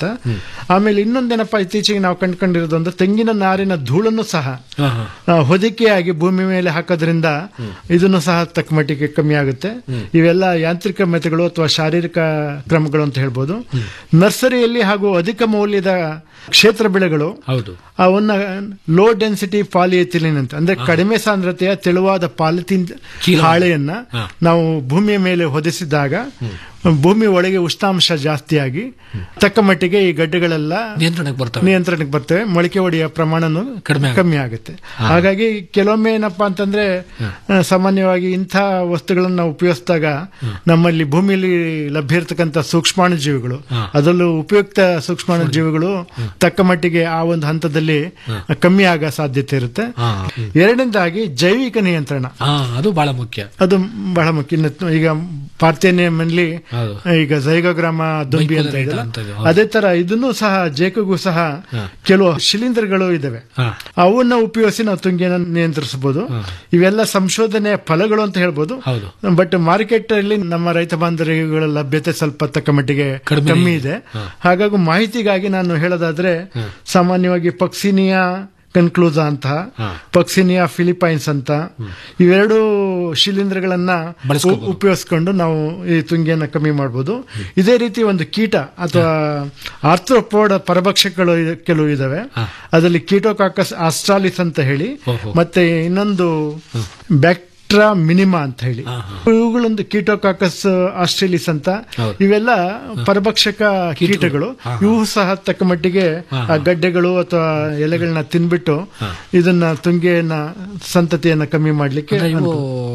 ಆಮೇಲೆ ಇನ್ನೊಂದೇನಪ್ಪ ಇತ್ತೀಚೆಗೆ ನಾವು ಕಂಡುಕೊಂಡಿರೋದು ಅಂದ್ರೆ ತೆಂಗಿನ ನಾರಿನ ಧೂಳನ್ನು ಸಹ ಆ, ಹೊದಿಕೆಯಾಗಿ ಭೂಮಿ ಮೇಲೆ ಹಾಕೋದ್ರಿಂದ ಇದನ್ನು ಸಹ ತಕ್ಕ ಮಟ್ಟಿಗೆ ಕಮ್ಮಿ ಆಗುತ್ತೆ ಇವೆಲ್ಲ ಯಾಂತ್ರಿಕ ಮೆಥಗಳು ಅಥವಾ ಶಾರೀರಿಕ ಕ್ರಮಗಳು ಅಂತ ಹೇಳ್ಬೋದು ನರ್ಸರಿಯಲ್ಲಿ ಹಾಗೂ ಅಧಿಕ ಮೌಲ್ಯದ ಕ್ಷೇತ್ರ ಬೆಳೆಗಳು ಹೌದು ಅವನ್ನ ಲೋ ಡೆನ್ಸಿಟಿ ಪಾಲಿಎಥಿಲಿನ್ ಅಂತ ಅಂದ್ರೆ ಕಡಿಮೆ ಸಾಂದ್ರತೆಯ ತೆಳುವಾದ ಪಾಲಿಥಿನ್ ಹಾಳೆಯನ್ನ ನಾವು ಭೂಮಿಯ ಮೇಲೆ ಹೊದಿಸಿದಾಗ ಭೂಮಿ ಒಳಗೆ ಉಷ್ಣಾಂಶ ಜಾಸ್ತಿಯಾಗಿ ತಕ್ಕ ಮಟ್ಟಿಗೆ ಈ ಗಡ್ಡೆಗಳೆಲ್ಲ ನಿಯಂತ್ರಣಕ್ಕೆ ಬರ್ತವೆ ನಿಯಂತ್ರಣಕ್ಕೆ ಬರ್ತವೆ ಮೊಳಕೆ ಹೊಡೆಯ ಪ್ರಮಾಣನು ಕಡಿಮೆ ಆಗುತ್ತೆ. ಕಮ್ಮಿ ಆಗುತ್ತೆ ಹಾಗಾಗಿ ಕೆಲವೊಮ್ಮೆ ಏನಪ್ಪಾ ಅಂತಂದ್ರೆ ಆ, ಸಾಮಾನ್ಯವಾಗಿ ಇಂಥ ವಸ್ತುಗಳನ್ನು ನಾವು ಉಪಯೋಗಿಸಿದಾಗ ನಮ್ಮಲ್ಲಿ ಭೂಮಿಯಲ್ಲಿ ಲಭ್ಯ ಇರತಕ್ಕಂಥ ಸೂಕ್ಷ್ಮಾಣು ಜೀವಿಗಳು ಅದರಲ್ಲೂ ಉಪಯುಕ್ತ ಸೂಕ್ಷ್ಮಾಣು ಜೀವಿಗಳು ತಕ್ಕ ಮಟ್ಟಿಗೆ ಆ ಒಂದು ಹಂತದಲ್ಲಿ ಕಮ್ಮಿ ಆಗೋ ಸಾಧ್ಯತೆ ಇರುತ್ತೆ ಎರಡನೇದಾಗಿ ಜೈವಿಕ ನಿಯಂತ್ರಣ ಹಾ ಅದು ಬಹಳ ಮುಖ್ಯ ಅದು ಬಹಳ ಮುಖ್ಯ ಇನ್ನು ಈಗ ಪಾರ್ಥೇನಿಯಂನಲ್ಲಿ ಹೌದು. ಈಗ ಜೈಗೋಗ್ರಾಮ ದುಂಬಿ ಅಂತ ಬೈಕೋಲರೈಟ ಇದೆಯಲ್ಲ, ಅಂತ ಇದೆ, ಹೌದು. ಅದೇ ತರ ಇದನ್ನು ಸಹ ಜೇಕಗೂ ಸಹ ಕೆಲವು ಶಿಲೀಂಧ್ರಗಳು ಇದಾವೆ ಅವನ್ನ ಉಪಯೋಗಿಸಿ ನಾವು ತುಂಗಿಯನ್ನು ನಿಯಂತ್ರಿಸಬಹುದು ಇವೆಲ್ಲ ಸಂಶೋಧನೆಯ ಫಲಗಳು ಅಂತ ಹೇಳ್ಬೋದು ಹೌದು. ಬಟ್ ಮಾರ್ಕೆಟ್ ಅಲ್ಲಿ ನಮ್ಮ ರೈತ ಬಾಂಧವರುಗಳ ಲಭ್ಯತೆ ಸ್ವಲ್ಪ ತಕ್ಕ ಮಟ್ಟಿಗೆ ಕಡಿಮೆ ಕಮ್ಮಿ ಇದೆ. ಇದೆ ಹಾಗಾಗಿ ಮಾಹಿತಿಗಾಗಿ ನಾನು ಹೇಳೋದಾದ್ರೆ ಸಾಮಾನ್ಯವಾಗಿ ಪಕ್ಸಿನಿಯಾ ಕನ್ಕ್ಲೂಸಾ ಅಂತ ಪಕ್ಸಿನಿಯಾ ಫಿಲಿಪೈನ್ಸ್ ಅಂತ ಇವೆರಡು ಶಿಲೀಂಧ್ರಗಳನ್ನ ಉ- ಉಪಯೋಗಿಸ್ಕೊಂಡು ನಾವು ಈ ತುಂಗಿಯನ್ನ ಕಮ್ಮಿ ಮಾಡಬಹುದು ಇದೇ ರೀತಿ ಒಂದು ಕೀಟ ಅಥವಾ ಆರ್ಥ್ರೋಪೋಡ್ ಪರಭಕ್ಷಕಗಳು ಇದ- ಕೆಲವು ಇದಾವೆ ಅದರಲ್ಲಿ ಕೀಟೋಕಾಕಸ್ ಆಸ್ಟ್ರಾಲಿಸ್ ಅಂತ ಹೇಳಿ ಮತ್ತೆ ಇನ್ನೊಂದು ಬ್ಯಾಕ್ಟ್ರಾ ಮಿನಿಮಾ ಅಂತ ಹೇಳಿ ಇವುಗಳೊಂದು ಕೀಟೋಕಾಕಸ್ ಆಸ್ಟ್ರೇಲಿಸ್ ಅಂತ ಇವೆಲ್ಲ ಪರಭಕ್ಷಕ ಕೀಟಗಳು ಇವು ಸಹ ತಕ್ಕ ಮಟ್ಟಿಗೆ ಆ ಗಡ್ಡೆಗಳು ಅಥವಾ ಎಲೆಗಳನ್ನ ತಿನ್ಬಿಟ್ಟು ಇದನ್ನ ತುಂಗೆಯನ್ನ ಸಂತತಿಯನ್ನ ಕಮ್ಮಿ ಮಾಡ್ಲಿಕ್ಕೆ ಅಂದ್ರೆ ಇವು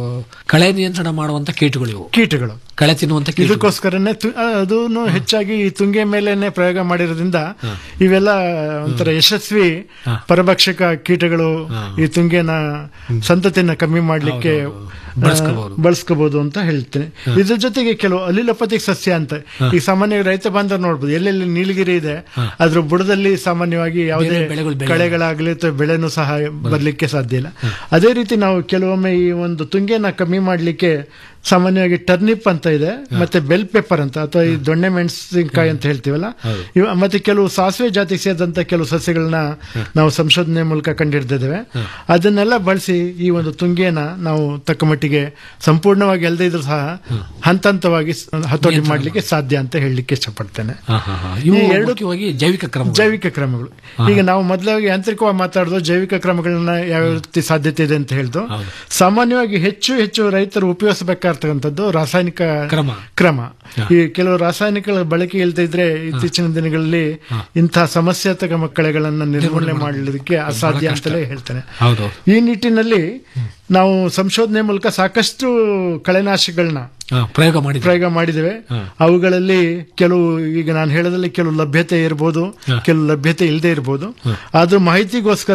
ಕಳೆ ನಿಯಂತ್ರಣ ಮಾಡುವಂತ ಕೀಟಗಳು ಇವು ಕೀಟಗಳು ಕಳೆ ತಿನ್ನುವಂತ ಕೀಟಗಳು ಇದಕ್ಕೋಸ್ಕರನೇ ತು- ಅದನ್ನು ಹೆಚ್ಚಾಗಿ ಈ ತುಂಗೆ ಮೇಲೆನೆ ಪ್ರಯೋಗ ಮಾಡಿರೋದ್ರಿಂದ ಇವೆಲ್ಲ ಒಂಥರ ಯಶಸ್ವಿ ಪರಭಕ್ಷಕ ಕೀಟಗಳು ಈ ತುಂಗೆನ ಸಂತತಿಯನ್ನ ಕಮ್ಮಿ ಮಾಡ್ಲಿಕ್ಕೆ ಬಳಸ್ಕೋಬಹುದು. ಬಳಸ್ಕೋಬಹುದು ಅಂತ ಹೇಳ್ತೇನೆ ಇದ್ರ ಜೊತೆಗೆ ಕೆಲವು ಅಲಿಲೋಪತಿಕ್ ಸಸ್ಯ ಅಂತ ಈ ಸಾಮಾನ್ಯ ರೈತ ಬಾಂಧವರು ನೋಡ್ಬೋದು ಎಲ್ಲೆಲ್ಲಿ ನೀಲಗಿರಿ ಇದೆ ಅದ್ರ ಬುಡದಲ್ಲಿ ಸಾಮಾನ್ಯವಾಗಿ ಯಾವುದೇ ಬೇರೆ ಬೆಳೆಗಳು ಬೆಳೆಯಲ್ಲ. ಕಳೆಗಳಾಗ್ಲಿ ಅಥವಾ ಬೆಳೆನೂ ಸಹ ಬರ್ಲಿಕ್ಕೆ ಸಾಧ್ಯ ಇಲ್ಲ ಅದೇ ರೀತಿ ನಾವು ಕೆಲವೊಮ್ಮೆ ಈ ಒಂದು ತುಂಗೆನ ಕಮ್ಮಿ ಮಾಡ್ಲಿಕ್ಕೆ ಸಾಮಾನ್ಯವಾಗಿ ಟರ್ನಿಪ್ ಅಂತ ಇದೆ ಮತ್ತೆ ಬೆಲ್ ಪೆಪ್ಪರ್ ಅಂತ ಅಥವಾ ಈ ದೊಣ್ಣೆ ಮೆಣಸಿನಕಾಯಿ ಅಂತ ಹೇಳ್ತೀವಲ್ಲ ಇವ ಮತ್ತೆ ಕೆಲವು ಸಾಸಿವೆ ಜಾತಿಗೆ ಸೇರಿದಂತ ಕೆಲವು ಸಸ್ಯಗಳನ್ನ ನಾವು ಸಂಶೋಧನೆ ಮೂಲಕ ಕಂಡಿಡ್ದಿದ್ದೇವೆ ಅದನ್ನೆಲ್ಲ ಬಳಸಿ ಈ ಒಂದು ತುಂಗೆನ ನಾವು ತಕ್ಕ ಮಟ್ಟಿಗೆ ಸಂಪೂರ್ಣವಾಗಿ ಅಲ್ಲದೆ ಇದ್ರೂ ಸಹ ಹಂತ ಹಂತವಾಗಿ ಸ- ಹತೋಟಿ ಮಾಡ್ಲಿಕ್ಕೆ ಸಾಧ್ಯ ಅಂತ ಹೇಳಲಿಕ್ಕೆ ಇಷ್ಟಪಡ್ತೇನೆ ಇವು ಈ ಎರಡು ಮುಖ್ಯವಾಗಿ ಜೈವಿಕ ಕ್ರಮ ಜೈವಿಕ ಕ್ರಮಗಳು ಈಗ ನಾವು ಮೊದಲಾಗಿ ಯಾಂತ್ರಿಕವಾಗಿ ಮಾತಾಡೋದು ಜೈವಿಕ ಕ್ರಮಗಳನ್ನ ಯಾವ ರೀತಿ ಸಾಧ್ಯತೆ ಇದೆ ಅಂತ ಹೇಳ್ದು ಸಾಮಾನ್ಯವಾಗಿ ಹೆಚ್ಚು ಹೆಚ್ಚು ರೈತರು ಉಪಯೋಗಿಸಬೇಕಾಗ್ತಕ್ಕಂಥದ್ದು ರಾಸಾಯನಿಕ ಕ್ರಮ. ಕ್ರಮ ಈ ಕೆಲವು ರಾಸಾಯನಿಕಗಳ ಬಳಕೆ ಇಲ್ದೇ ಇದ್ರೆ ಇತ್ತೀಚಿನ ದಿನಗಳಲ್ಲಿ ಇಂತಹ ಸಮಸ್ಯಾತ್ಮಕ ಮಕ್ಕಳೆಗಳನ್ನ ನಿರ್ಮೂಲನೆ ಮಾಡಲಿಕ್ಕೆ ಅಸಾಧ್ಯ ಅಂತಲೇ ಹೇಳ್ತೇನೆ ಹೌದು ಈ ನಿಟ್ಟಿನಲ್ಲಿ ನಾವು ಸಂಶೋಧನೆ ಮೂಲಕ ಸಾಕಷ್ಟು ಕಳೆನಾಶಗಳನ್ನ ಹಾ, ಪ್ರಯೋಗ ಮಾಡಿ ಪ್ರಯೋಗ ಮಾಡಿದ್ದೇವೆ ಅವುಗಳಲ್ಲಿ ಕೆಲವು ಈಗ ನಾನು ಹೇಳೋದ್ರಲ್ಲಿ ಕೆಲವು ಲಭ್ಯತೆ ಇರಬಹುದು ಕೆಲವು ಲಭ್ಯತೆ ಇಲ್ಲದೆ ಇರಬಹುದು ಆದ್ರೂ ಮಾಹಿತಿಗೋಸ್ಕರ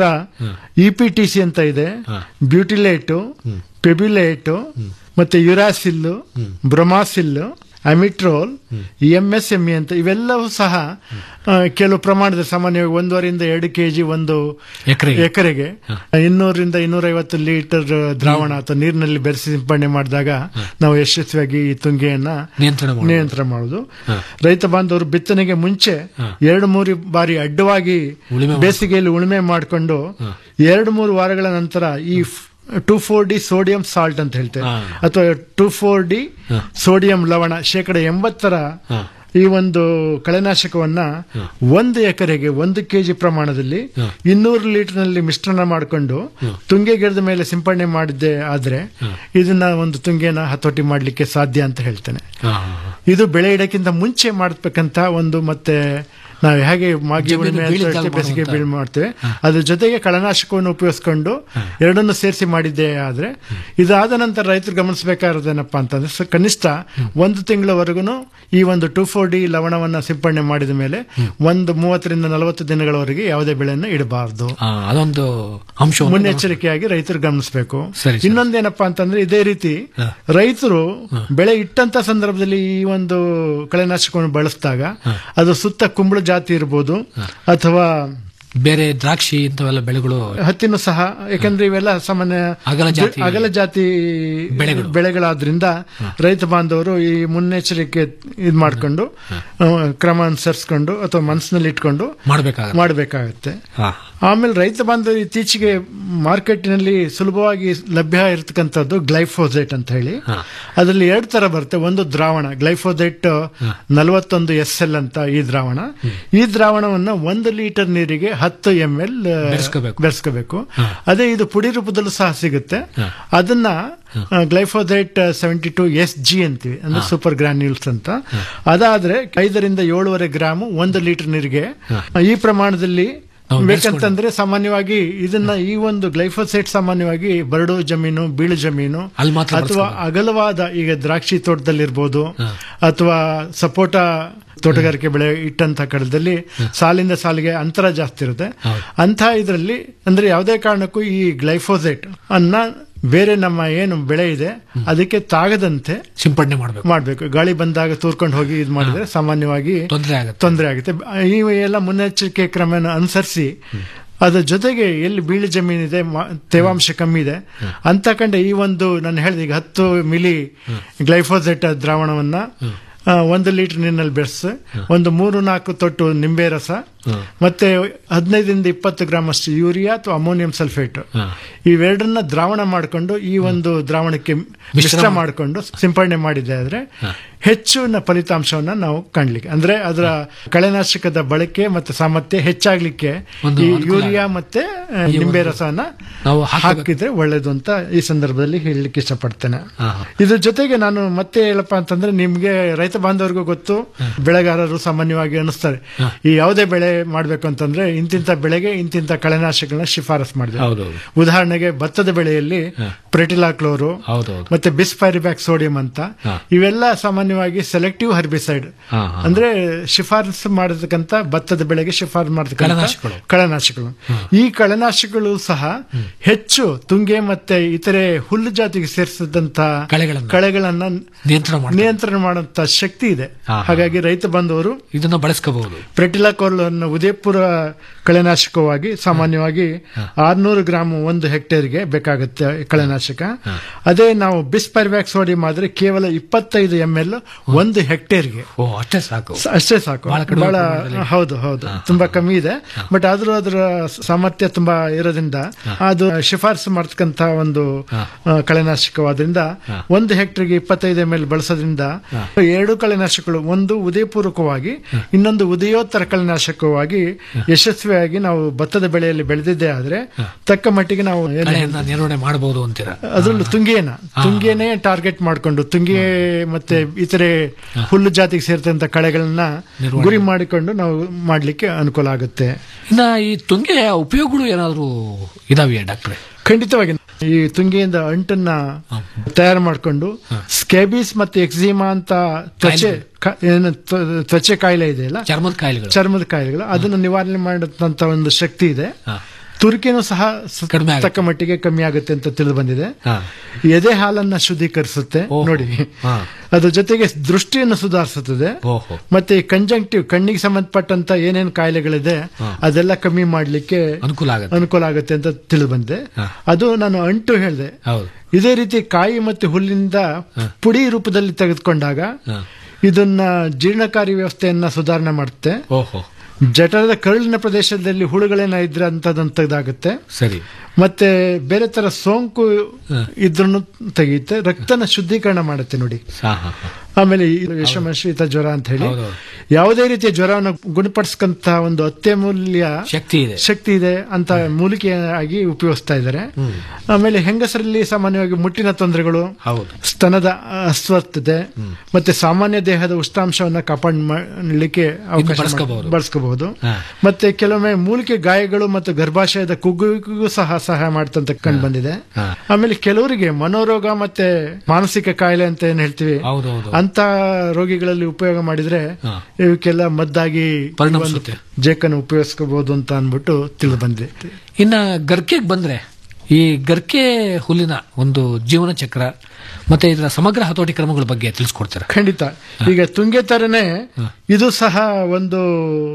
ಇ ಪಿ ಟಿ ಸಿ ಅಂತ ಇದೆ ಬ್ಯೂಟಿಲೇಟ್ ಪೆಬ್ಯುಲೇಟ್ ಮತ್ತೆ uracil bromacil amitrole M S M E ಅಂತ ಇವೆಲ್ಲವೂ ಸಹ ಆ, ಕೆಲವು ಪ್ರಮಾಣದ ಸಾಮಾನ್ಯವಾಗಿ ಒಂದೂವರೆಯಿಂದ ಎರಡು ಕೆಜಿ ಒಂದು ಎಕರೆಗೆ. ಎಕರೆಗೆ ಇನ್ನೂರರಿಂದ ಇನ್ನೂರೈವತ್ತು ಲೀಟರ್ ದ್ರಾವಣ ಅಥವಾ ನೀರಿನಲ್ಲಿ ಬೆರೆಸಿ ಸಿಂಪಡಣೆ ಮಾಡಿದಾಗ ನಾವು ಯಶಸ್ವಿಯಾಗಿ ಈ ತುಂಗೆಯನ್ನ ನಿಯಂತ್ರಣ ಮಾಡ್ಬೋದು. ನಿಯಂತ್ರಣ ಮಾಡುದು ರೈತ ಬಾಂಧವರು ಬಿತ್ತನೆಗೆ ಮುಂಚೆ ಎರಡು ಮೂರು ಬಾರಿ ಅಡ್ಡವಾಗಿ ಉಳುಮೆ ಬೇಸಿಗೆಯಲ್ಲಿ ಉಳುಮೆ ಮಾಡಿಕೊಂಡು ಎರಡು ಮೂರು ವಾರಗಳ ನಂತರ ಈ two four D sodium salt ಅಂತ ಹೇಳ್ತೇವೆ ಅಥವಾ ಟೂ ಫೋರ್ ಡಿ ಸೋಡಿಯಂ ಲವಣ ಶೇಕಡ ಎಂಬತ್ತರ ಈ ಒಂದು ಕಳೆನಾಶಕವನ್ನ ಒಂದು ಎಕರೆಗೆ ಒಂದು ಕೆಜಿ ಪ್ರಮಾಣದಲ್ಲಿ ಇನ್ನೂರು ಲೀಟರ್ನಲ್ಲಿ ಮಿಶ್ರಣ ಮಾಡಿಕೊಂಡು ತುಂಗೆ ಗಿಡದ ಮೇಲೆ ಸಿಂಪಡಣೆ ಮಾಡಿದ್ದೆ ಆದ್ರೆ ಇದನ್ನ ಒಂದು ತುಂಗೆನ ಹತೋಟಿ ಮಾಡಲಿಕ್ಕೆ ಸಾಧ್ಯ ಅಂತ ಹೇಳ್ತೇನೆ ಇದು ಬೆಳೆ ಇಡಕ್ಕಿಂತ ಮುಂಚೆ ಮಾಡಬೇಕಂತ ಒಂದು ಮತ್ತೆ ನಾವು ಹೇಗೆ ಮಾಗಿ ಜಮೀನು ಉಳುಮೆ ಅಂತ ಬೀಳಿದಾಗ ಹೇಳ್ತೇವೆ, ಬೇಸಿಗೆ ಮಾಡುವಂತ. ಬೀಳ್ ಮಾಡ್ತೇವೆ ಅದ್ರ ಜೊತೆಗೆ ಕಳೆನಾಶಕವನ್ನು ಉಪಯೋಗಿಸ್ಕೊಂಡು ಎರಡನ್ನು ಸೇರಿಸಿ ಮಾಡಿದ್ದೆ ಆದ್ರೆ ಇದಾದ ನಂತರ ರೈತರು ಗಮನಿಸಬೇಕಾಗಿರೋದೇನಪ್ಪಾ ಅಂತಂದ್ರೆ ಸ- ಕನಿಷ್ಠ ಒಂದು ತಿಂಗಳವರೆಗೂ ಈ ಒಂದು ಟೂ ಫೋರ್ ಡಿ ಲವಣವನ್ನ ಸಿಂಪಡಣೆ ಮಾಡಿದ ಮೇಲೆ ಒಂದು ಮೂವತ್ತರಿಂದ ನಲವತ್ತು ದಿನಗಳವರೆಗೆ ಯಾವುದೇ ಬೆಳೆಯನ್ನು ಇಡಬಾರದು ಆ, ಅದೊಂದು ಅಂಶ ಮುನ್ನೆಚ್ಚರಿಕೆಯಾಗಿ ರೈತರು ಗಮನಿಸಬೇಕು ಸರಿ, ಸರಿ. ಇನ್ನೊಂದೇನಪ್ಪಾ ಅಂತಂದ್ರೆ ಇದೇ ರೀತಿ ರೈತರು ಬೆಳೆ ಇಟ್ಟಂತ ಸಂದರ್ಭದಲ್ಲಿ ಈ ಒಂದು ಕಳೆನಾಶಕವನ್ನು ಬಳಸಿದಾಗ ಅದು ಸುತ್ತ ಕುಂಬಳ ಜಾತಿ ಇರ್ಬೋದು ಅಥವಾ ಬೇರೆ ದ್ರಾಕ್ಷಿ ಇಂಥವೆಲ್ಲ ಬೆಳೆಗಳು ಹತ್ತಿನೂ ಸಹ ಯಾಕಂದ್ರೆ ಇವೆಲ್ಲ ಸಾಮಾನ್ಯ ಅಗಲ ಜಾತಿ ಅಗಲ ಜಾತಿ ಬೆಳೆಗಳು. ಬೆಳೆಗಳಾದ್ರಿಂದ ರೈತ ಬಾಂಧವರು ಈ ಮುನ್ನೆಚ್ಚರಿಕೆ ಇದ್ ಮಾಡ್ಕೊಂಡು ಆ, ಕ್ರಮ ಅನುಸರಿಸ್ಕೊಂಡು ಅಥವಾ ಮನಸ್ಸಿನಲ್ಲಿ ಇಟ್ಕೊಂಡು ಮಾಡ್ಬೇಕಾಗತ್ತೆ. ಮಾಡಬೇಕಾಗತ್ತೆ ಹಾ. ಆಮೇಲೆ ರೈತ ಬಾಂಧವರು ಇತ್ತೀಚೆಗೆ ಮಾರ್ಕೆಟ್ನಲ್ಲಿ ಸುಲಭವಾಗಿ ಲಭ್ಯ ಇರತಕ್ಕಂಥದ್ದು ಗ್ಲೈಫೋಸೇಟ್ ಅಂತ ಹೇಳಿ ಅದರಲ್ಲಿ ಎರಡು ತರ ಬರುತ್ತೆ ಒಂದು ದ್ರಾವಣ ಗ್ಲೈಫೋಸೇಟ್ ನಲವತ್ತೊಂದು ಎಸ್ ಎಲ್ ಅಂತ ಈ ದ್ರಾವಣ ಈ ದ್ರಾವಣವನ್ನ ಒಂದು ಲೀಟರ್ ನೀರಿಗೆ ಹತ್ತು ಎಂ ಎಲ್ ಬೆರೆಸ್ಕೋಬೇಕು. ಬೆರೆಸ್ಕೋಬೇಕು ಅದೇ ಇದು ಪುಡಿ ರೂಪದಲ್ಲೂ ಸಹ ಸಿಗುತ್ತೆ ಅದನ್ನ glyphosate seventy two S G ಅಂತೀವಿ ಅಂದ್ರೆ ಸೂಪರ್ ಗ್ರಾನ್ಯೂಲ್ಸ್ ಅಂತ ಅದಾದ್ರೆ ಐದರಿಂದ ಏಳುವರೆ ಗ್ರಾಮ್ ಒಂದು ಲೀಟರ್ ನೀರಿಗೆ ಈ ಪ್ರಮಾಣದಲ್ಲಿ ನಾವು ಬೇಕಂತಂದ್ರೆ ಸಾಮಾನ್ಯವಾಗಿ ಇದನ್ನ ಈ ಒಂದು ಗ್ಲೈಫೋಸೇಟ್ ಸಾಮಾನ್ಯವಾಗಿ ಬರಡು ಜಮೀನು ಬೀಳು ಜಮೀನು ಅಲ್ಲಿ ಮಾತ್ರ ಅಥವಾ ಅಗಲವಾದ ಈಗ ದ್ರಾಕ್ಷಿ ತೋಟದಲ್ಲಿರ್ಬೋದು ಅಥವಾ ಸಪೋಟ ತೋಟಗಾರಿಕೆ ಬೆಳೆ ಇಟ್ಟಂತ ಕಡದಲ್ಲಿ ಸಾಲಿಂದ ಸಾಲಿಗೆ ಅಂತರ ಜಾಸ್ತಿ ಇರುತ್ತೆ ಅಂತ ಇದರಲ್ಲಿ ಅಂದ್ರೆ ಯಾವುದೇ ಕಾರಣಕ್ಕೂ ಈ ಗ್ಲೈಫೋಸೇಟ್ ಅನ್ನ ಬೇರೆ ನಮ್ಮ ಏನು ಬೆಳೆ ಇದೆ ಅದಕ್ಕೆ ತಾಗದಂತೆ ಸಿಂಪಡಣೆ ಮಾಡಬೇಕು ಮಾಡಬೇಕು ಗಾಳಿ ಬಂದಾಗ ತೂರ್ಕೊಂಡು ಹೋಗಿ ಇದು ಮಾಡಿದ್ರೆ ಸಾಮಾನ್ಯವಾಗಿ ತೊಂದರೆ ಆಗುತ್ತೆ ತೊಂದರೆ ಆಗುತ್ತೆ ಈ ಎಲ್ಲ ಮುನ್ನೆಚ್ಚರಿಕೆ ಕ್ರಮನ ಅನುಸರಿಸಿ ಅದ್ರ ಜೊತೆಗೆ ಎಲ್ಲಿ ಬೀಳು ಜಮೀನಿದೆ ಮ- ತೇವಾಂಶ ಕಮ್ಮಿ ಇದೆ ಅಂತ ಕಂಡೆ ಈ ಒಂದು ನಾನು ಹೇಳಿದೆ ಈಗ ಹತ್ತು ಮಿಲಿ ಗ್ಲೈಫೋಸೆಟ್ ದ್ರಾವಣವನ್ನ ಆ, ಒಂದು ಲೀಟರ್ ನೀರಿನಲ್ಲಿ ಬೆರೆಸಿ ಒಂದು ಮೂರು ನಾಲ್ಕು ತೊಟ್ಟು ನಿಂಬೆ ರಸ ಮತ್ತೆ ಹದಿನೈದರಿಂದ ಇಪ್ಪತ್ತು ಗ್ರಾಮ್ ಅಷ್ಟು ಯೂರಿಯಾ ಅಥವಾ ಅಮೋನಿಯಂ ಸಲ್ಫೇಟ್ ಇವೆರಡನ್ನ ದ್ರಾವಣ ಮಾಡಿಕೊಂಡು ಈ ಒಂದು ದ್ರಾವಣಕ್ಕೆ ಮಿಶ್ರ ಮಾಡಿಕೊಂಡು ಸಿಂಪಡಣೆ ಮಾಡಿದೆ ಆದ್ರೆ ಹೆಚ್ಚಿನ ಫಲಿತಾಂಶವನ್ನ ನಾವು ಕಾಣ್ಲಿಕ್ಕೆ ಅಂದ್ರೆ ಅದರ ಕಳೆನಾಶಕದ ಬಳಕೆ ಮತ್ತೆ ಸಾಮರ್ಥ್ಯ ಹೆಚ್ಚಾಗ್ಲಿಕ್ಕೆ ಒಂದು ಈ ಅನುಕೂಲ ಯೂರಿಯಾ ಮತ್ತೆ ಆ, ಈ ನಿಂಬೆ ಒಂದು ರಸನ ನಾವು ಹಾಕಬೇಕು. ಹಾಕಿದ್ರೆ ಒಳ್ಳೇದು ಅಂತ ಈ ಸಂದರ್ಭದಲ್ಲಿ ಹೇಳಲಿಕ್ಕೆ ಇಷ್ಟಪಡ್ತೇನೆ ಇದ್ರ ಜೊತೆಗೆ ನಾನು ಮತ್ತೆ ಹೇಳಪ್ಪ ಅಂತಂದ್ರೆ ನಿಮ್ಗೆ ರೈತ ಬಾಂಧವರಿಗೂ ಗೊತ್ತು ಬೆಳೆಗಾರರು ಸಾಮಾನ್ಯವಾಗಿ ಅನಿಸ್ತಾರೆ ಈ ಯಾವುದೇ ಬೆಳೆ ಮಾಡ್ಬೇಕು ಅಂತಂದ್ರೆ ಇಂತಿಂತ ಬೆಳೆಗೆ ಇಂತಿಂತ ಕಳೆನಾಶಕಗಳನ್ನ ಶಿಫಾರಸ್ ಮಾಡಿದೆ ಹೌದೌದು. ಉದಾಹರಣೆಗೆ ಭತ್ತದ ಬೆಳೆಯಲ್ಲಿ ಪ್ರೆಟಿಲಾಕ್ಲೋರು ಹೌದೌದು ಮತ್ತೆ ಬಿಸ್ಪೈರಿಬ್ಯಾಕ್ ಸೋಡಿಯಂ ಅಂತ ಇವೆಲ್ಲ ಸಾಮಾನ್ಯವಾಗಿ ಸೆಲೆಕ್ಟಿವ್ ಹರ್ಬಿಸೈಡ್ ಹಾ, ಹಾ. ಅಂದ್ರೆ ಶಿಫಾರಸು ಮಾಡತಕ್ಕಂತ ಭತ್ತದ ಬೆಳೆಗೆ ಶಿಫಾರಸು ಮಾಡತಕ್ಕಂತ ಕಳೆನಾಶಕಗಳು. ಕಳೆನಾಶಕಗಳು ಈ ಕಳೆನಾಶಕಗಳು ಸಹ ಹೆಚ್ಚು ತುಂಗೆ ಮತ್ತೆ ಇತರೆ ಹುಲ್ಲು ಜಾತಿಗೆ ಸೇರಿಸಿದಂತ ಕಳೆಗಳನ್ನ ಕಳೆಗಳನ್ನ ನಿಯಂತ್ರಣ ಮಾಡಿ ನಿಯಂತ್ರಣ ಮಾಡುವಂತ ಶಕ್ತಿ ಇದೆ ಹಾ, ಹಾ. ಹಾಗಾಗಿ ರೈತ ಬಂದವರು ಇದನ್ನ ಬಳಸ್ಕೋಬಹುದು ಪ್ರೆಟಿಲಾಕೋಲ್ ಅನ್ನು ಉದಯಪುರ ಕಳೆನಾಶಕವಾಗಿ ಸಾಮಾನ್ಯವಾಗಿ ಆರ್ನೂರು ಗ್ರಾಮ್ ಒಂದು ಹೆಕ್ಟೇರ್ಗೆ ಬೇಕಾಗುತ್ತೆ ಕಳೆನಾಶಕ ಅದೇ ನಾವು ಬಿಸ್ಪರ್ವ್ಯಾಕ್ ಸೋಡಿಯಂ ಆದ್ರೆ ಕೇವಲ ಇಪ್ಪತ್ತೈದು ಎಂ ಎಲ್ ಒಂದು ಹೆಕ್ಟೇರ್ಗೆ ಓ ಅಷ್ಟೇ ಸಾಕು ಸ- ಅಷ್ಟೇ ಸಾಕು ಬಹಳ ಕಡಿಮೆ ಬಹಳ ಪ್ರಮಾಣದಲ್ಲಿ. ಹೌದು ಹೌದು ತುಂಬಾ ಕಮ್ಮಿ ಇದೆ ಬಟ್ ಆದ್ರೂ ಅದರ ಸಾಮರ್ಥ್ಯ ತುಂಬಾ ಇರೋದ್ರಿಂದ ಅದು ಶಿಫಾರಸು ಮಾಡತಕ್ಕಂತ ಒಂದು ಆ, ಕಳೆನಾಶಕವಾದ್ರಿಂದ ಒಂದು ಹೆಕ್ಟರ್ಗೆ ಇಪ್ಪತ್ತೈದು ಎಂ ಎಲ್ ಬಳಸೋದ್ರಿಂದ ಎರಡು ಕಳೆನಾಶಕಗಳು ಒಂದು ಉದಯಪೂರ್ವಕವಾಗಿ ಇನ್ನೊಂದು ಉದಯೋತ್ತರ ಕಳೆನಾಶಕವಾಗಿ ಯಶಸ್ವಿಯಾಗಿ ನಾವು ಭತ್ತದ ಬೆಳೆಯಲ್ಲಿ ಬೆಳೆದಿದ್ದೇ ಆದ್ರೆ ತಕ್ಕ ಮಟ್ಟಿಗೆ ನಾವು ಏನು ಕಳೆಯನ್ನ ನಿರ್ವಹಣೆ ಮಾಡಬಹುದು ಅಂತೀರಾ ಅದರಲ್ಲೂ ತುಂಗೇನ ತುಂಗೇನೆ ಟಾರ್ಗೆಟ್ ಮಾಡಿಕೊಂಡು ತುಂಗೆ ಮತ್ತೆ ಇತರೆ ಹುಲ್ಲು ಜಾತಿಗೆ ಸೇರ್ತಂತ ಕಳೆಗಳನ್ನ ನಿರ್ವಹಣೆ. ಗುರಿ ಮಾಡಿಕೊಂಡು ನಾವು ಮಾಡ್ಲಿಕ್ಕೆ ಅನುಕೂಲ ಆಗುತ್ತೆ ಇನ್ನ ಈ ತುಂಗೆ ಉಪಯೋಗಗಳು ಏನಾದ್ರು ಇದಾವೆ ಡಾಕ್ಟ್ರೆ ಖಂಡಿತವಾಗಿ ಈ ತುಂಗೆಯಿಂದ ಅಂಟನ್ನ ತಯಾರು ಮಾಡಿಕೊಂಡು ಸ್ಕೇಬಿಸ್ ಮತ್ತೆ ಎಕ್ಸಿಮಾ ಅಂತ ತ್ವಚೆ ಕ- ಏನು ತ್ವ- ತ್ವಚೆ ಕಾಯಿಲೆ ಇದೆಯಲ್ಲ ಚರ್ಮದ ಕಾಯಿಲೆಗಳು ಚರ್ಮದ ಕಾಯಿಲೆಗಳು ಅದನ್ನು ನಿವಾರಣೆ ಮಾಡತಂತ ಒಂದು ಶಕ್ತಿ ಇದೆ ತುರ್ಕಿನೂ ಸಹ ಸ- ತಕ್ಕ ಮಟ್ಟಿಗೆ ಕಮ್ಮಿ ಆಗುತ್ತೆ ಅಂತ ತಿಳಿದು ಬಂದಿದೆ ಎದೆ ಹಾಲನ್ನ ಶುದ್ಧೀಕರಿಸುತ್ತೆ ನೋಡಿ ಅದ್ರ ಜೊತೆಗೆ ದೃಷ್ಟಿಯನ್ನು ಸುಧಾರಿಸುತ್ತದೆ ಓಹೋ ಮತ್ತೆ ಈ ಕಂಜಂಕ್ಟಿವ್ ಕಣ್ಣಿಗೆ ಸಂಬಂಧಪಟ್ಟಂತ ಏನೇನು ಕಾಯಿಲೆಗಳಿದೆ ಅದೆಲ್ಲ ಕಮ್ಮಿ ಮಾಡ್ಲಿಕ್ಕೆ ಅನುಕೂಲ ಆಗುತ್ತೆ ಅನುಕೂಲ ಆಗುತ್ತೆ ಅಂತ ತಿಳಿದು ಬಂದೆ ಅದು ನಾನು ಅಂಟು ಹೇಳಿದೆ ಹೌದು ಇದೇ ರೀತಿ ಕಾಯಿ ಮತ್ತು ಹುಲ್ಲಿಂದ ಪುಡಿ ರೂಪದಲ್ಲಿ ತೆಗೆದುಕೊಂಡಾಗ ಇದನ್ನ ಜೀರ್ಣಕಾರಿ ವ್ಯವಸ್ಥೆಯನ್ನ ಸುಧಾರಣೆ ಮಾಡುತ್ತೆ ಓಹೋ ಜಠರದ ಕರುಳಿನ ಪ್ರದೇಶದಲ್ಲಿ ಹುಳುಗಳೇನ ಇದ್ರೆ ಅಂತದನ್ನ ತೆಗೆದಾಗುತ್ತೆ ಸರಿ ಮತ್ತೆ ಬೇರೆ ತರ ಸೋಂಕು ಇದ್ರೂ ತೆಗೆಯುತ್ತೆ ರಕ್ತನ ಶುದ್ಧೀಕರಣ ಮಾಡುತ್ತೆ ನೋಡಿ ಹಾ ಹಾ ಹಾ ಆಮೇಲೆ ಈ ವಿಷಮ ಶೀತ ಜ್ವರ ಅಂತ ಹೇಳಿ ಹೌದೌದು. ಯಾವುದೇ ರೀತಿಯ ಜ್ವರವನ್ನು ಗುಣಪಡಿಸ್ಕಂತ ಒಂದು ಅತ್ಯಮೂಲ್ಯ ಶಕ್ತಿ ಇದೆ ಶಕ್ತಿ ಇದೆ ಅಂತ ಮೂಲಿಕೆಯಾಗಿ ಉಪಯೋಗಿಸ್ತಾ ಇದ್ದಾರೆ ಆಮೇಲೆ ಹೆಂಗಸರಲ್ಲಿ ಸಾಮಾನ್ಯವಾಗಿ ಮುಟ್ಟಿನ ತೊಂದರೆಗಳು ಹೌದು ಸ್ತನದ ಅಸ್ವಸ್ಥತೆ ಮತ್ತೆ ಸಾಮಾನ್ಯ ದೇಹದ ಉಷ್ಣಾಂಶವನ್ನ ಕಾಪಾಡ್ ಮಾಡಲಿಕ್ಕೆ ಅವಕಾಶ ಬಳಸ್ಕೋಬಹುದು. ಬಳಸ್ಕೋಬಹುದು ಹಾ. ಮತ್ತೆ ಕೆಲವೊಮ್ಮೆ ಮೂಲಿಕೆ ಗಾಯಗಳು ಮತ್ತು ಗರ್ಭಾಶಯದ ಕುಗ್ಗುವಿಗೂ ಸಹ ಸಹಾಯ ಮಾಡ್ತಂತ ಕಂಡು ಬಂದಿದೆ ಆಮೇಲೆ ಕೆಲವರಿಗೆ ಮನೋರೋಗ ಮತ್ತೆ ಮಾನಸಿಕ ಕಾಯಿಲೆ ಅಂತ ಏನ್ ಹೇಳ್ತೀವಿ ಹೌದೌದು ಅಂತ ರೋಗಿಗಳಲ್ಲಿ ಉಪಯೋಗ ಮಾಡಿದ್ರೆ ಹಾ. ಇವಕ್ಕೆಲ್ಲ ಮದ್ದಾಗಿ ಪರಿಣಮಿಸುತ್ತೆ. ಜೇಕನ್ನು ಉಪಯೋಗಿಸಬಹುದು ಅಂತ ಅನ್ಬಿಟ್ಟು ತಿಳಿದು ಬಂದಿದೆ ಇನ್ನ ಗರ್ಕೆಗೆ ಬಂದ್ರೆ ಈ ಗರ್ಕೆ ಹುಲ್ಲಿನ ಒಂದು ಜೀವನ ಚಕ್ರ ಮತ್ತೆ ಇದರ ಸಮಗ್ರ ಹತೋಟಿ ಕ್ರಮಗಳ ಬಗ್ಗೆ ತಿಳಿಸ್ಕೊಡ್ತೀರಾ ಖಂಡಿತ ಈಗ ತುಂಗೆ ತರನೇ ಇದು ಸಹ ಒಂದು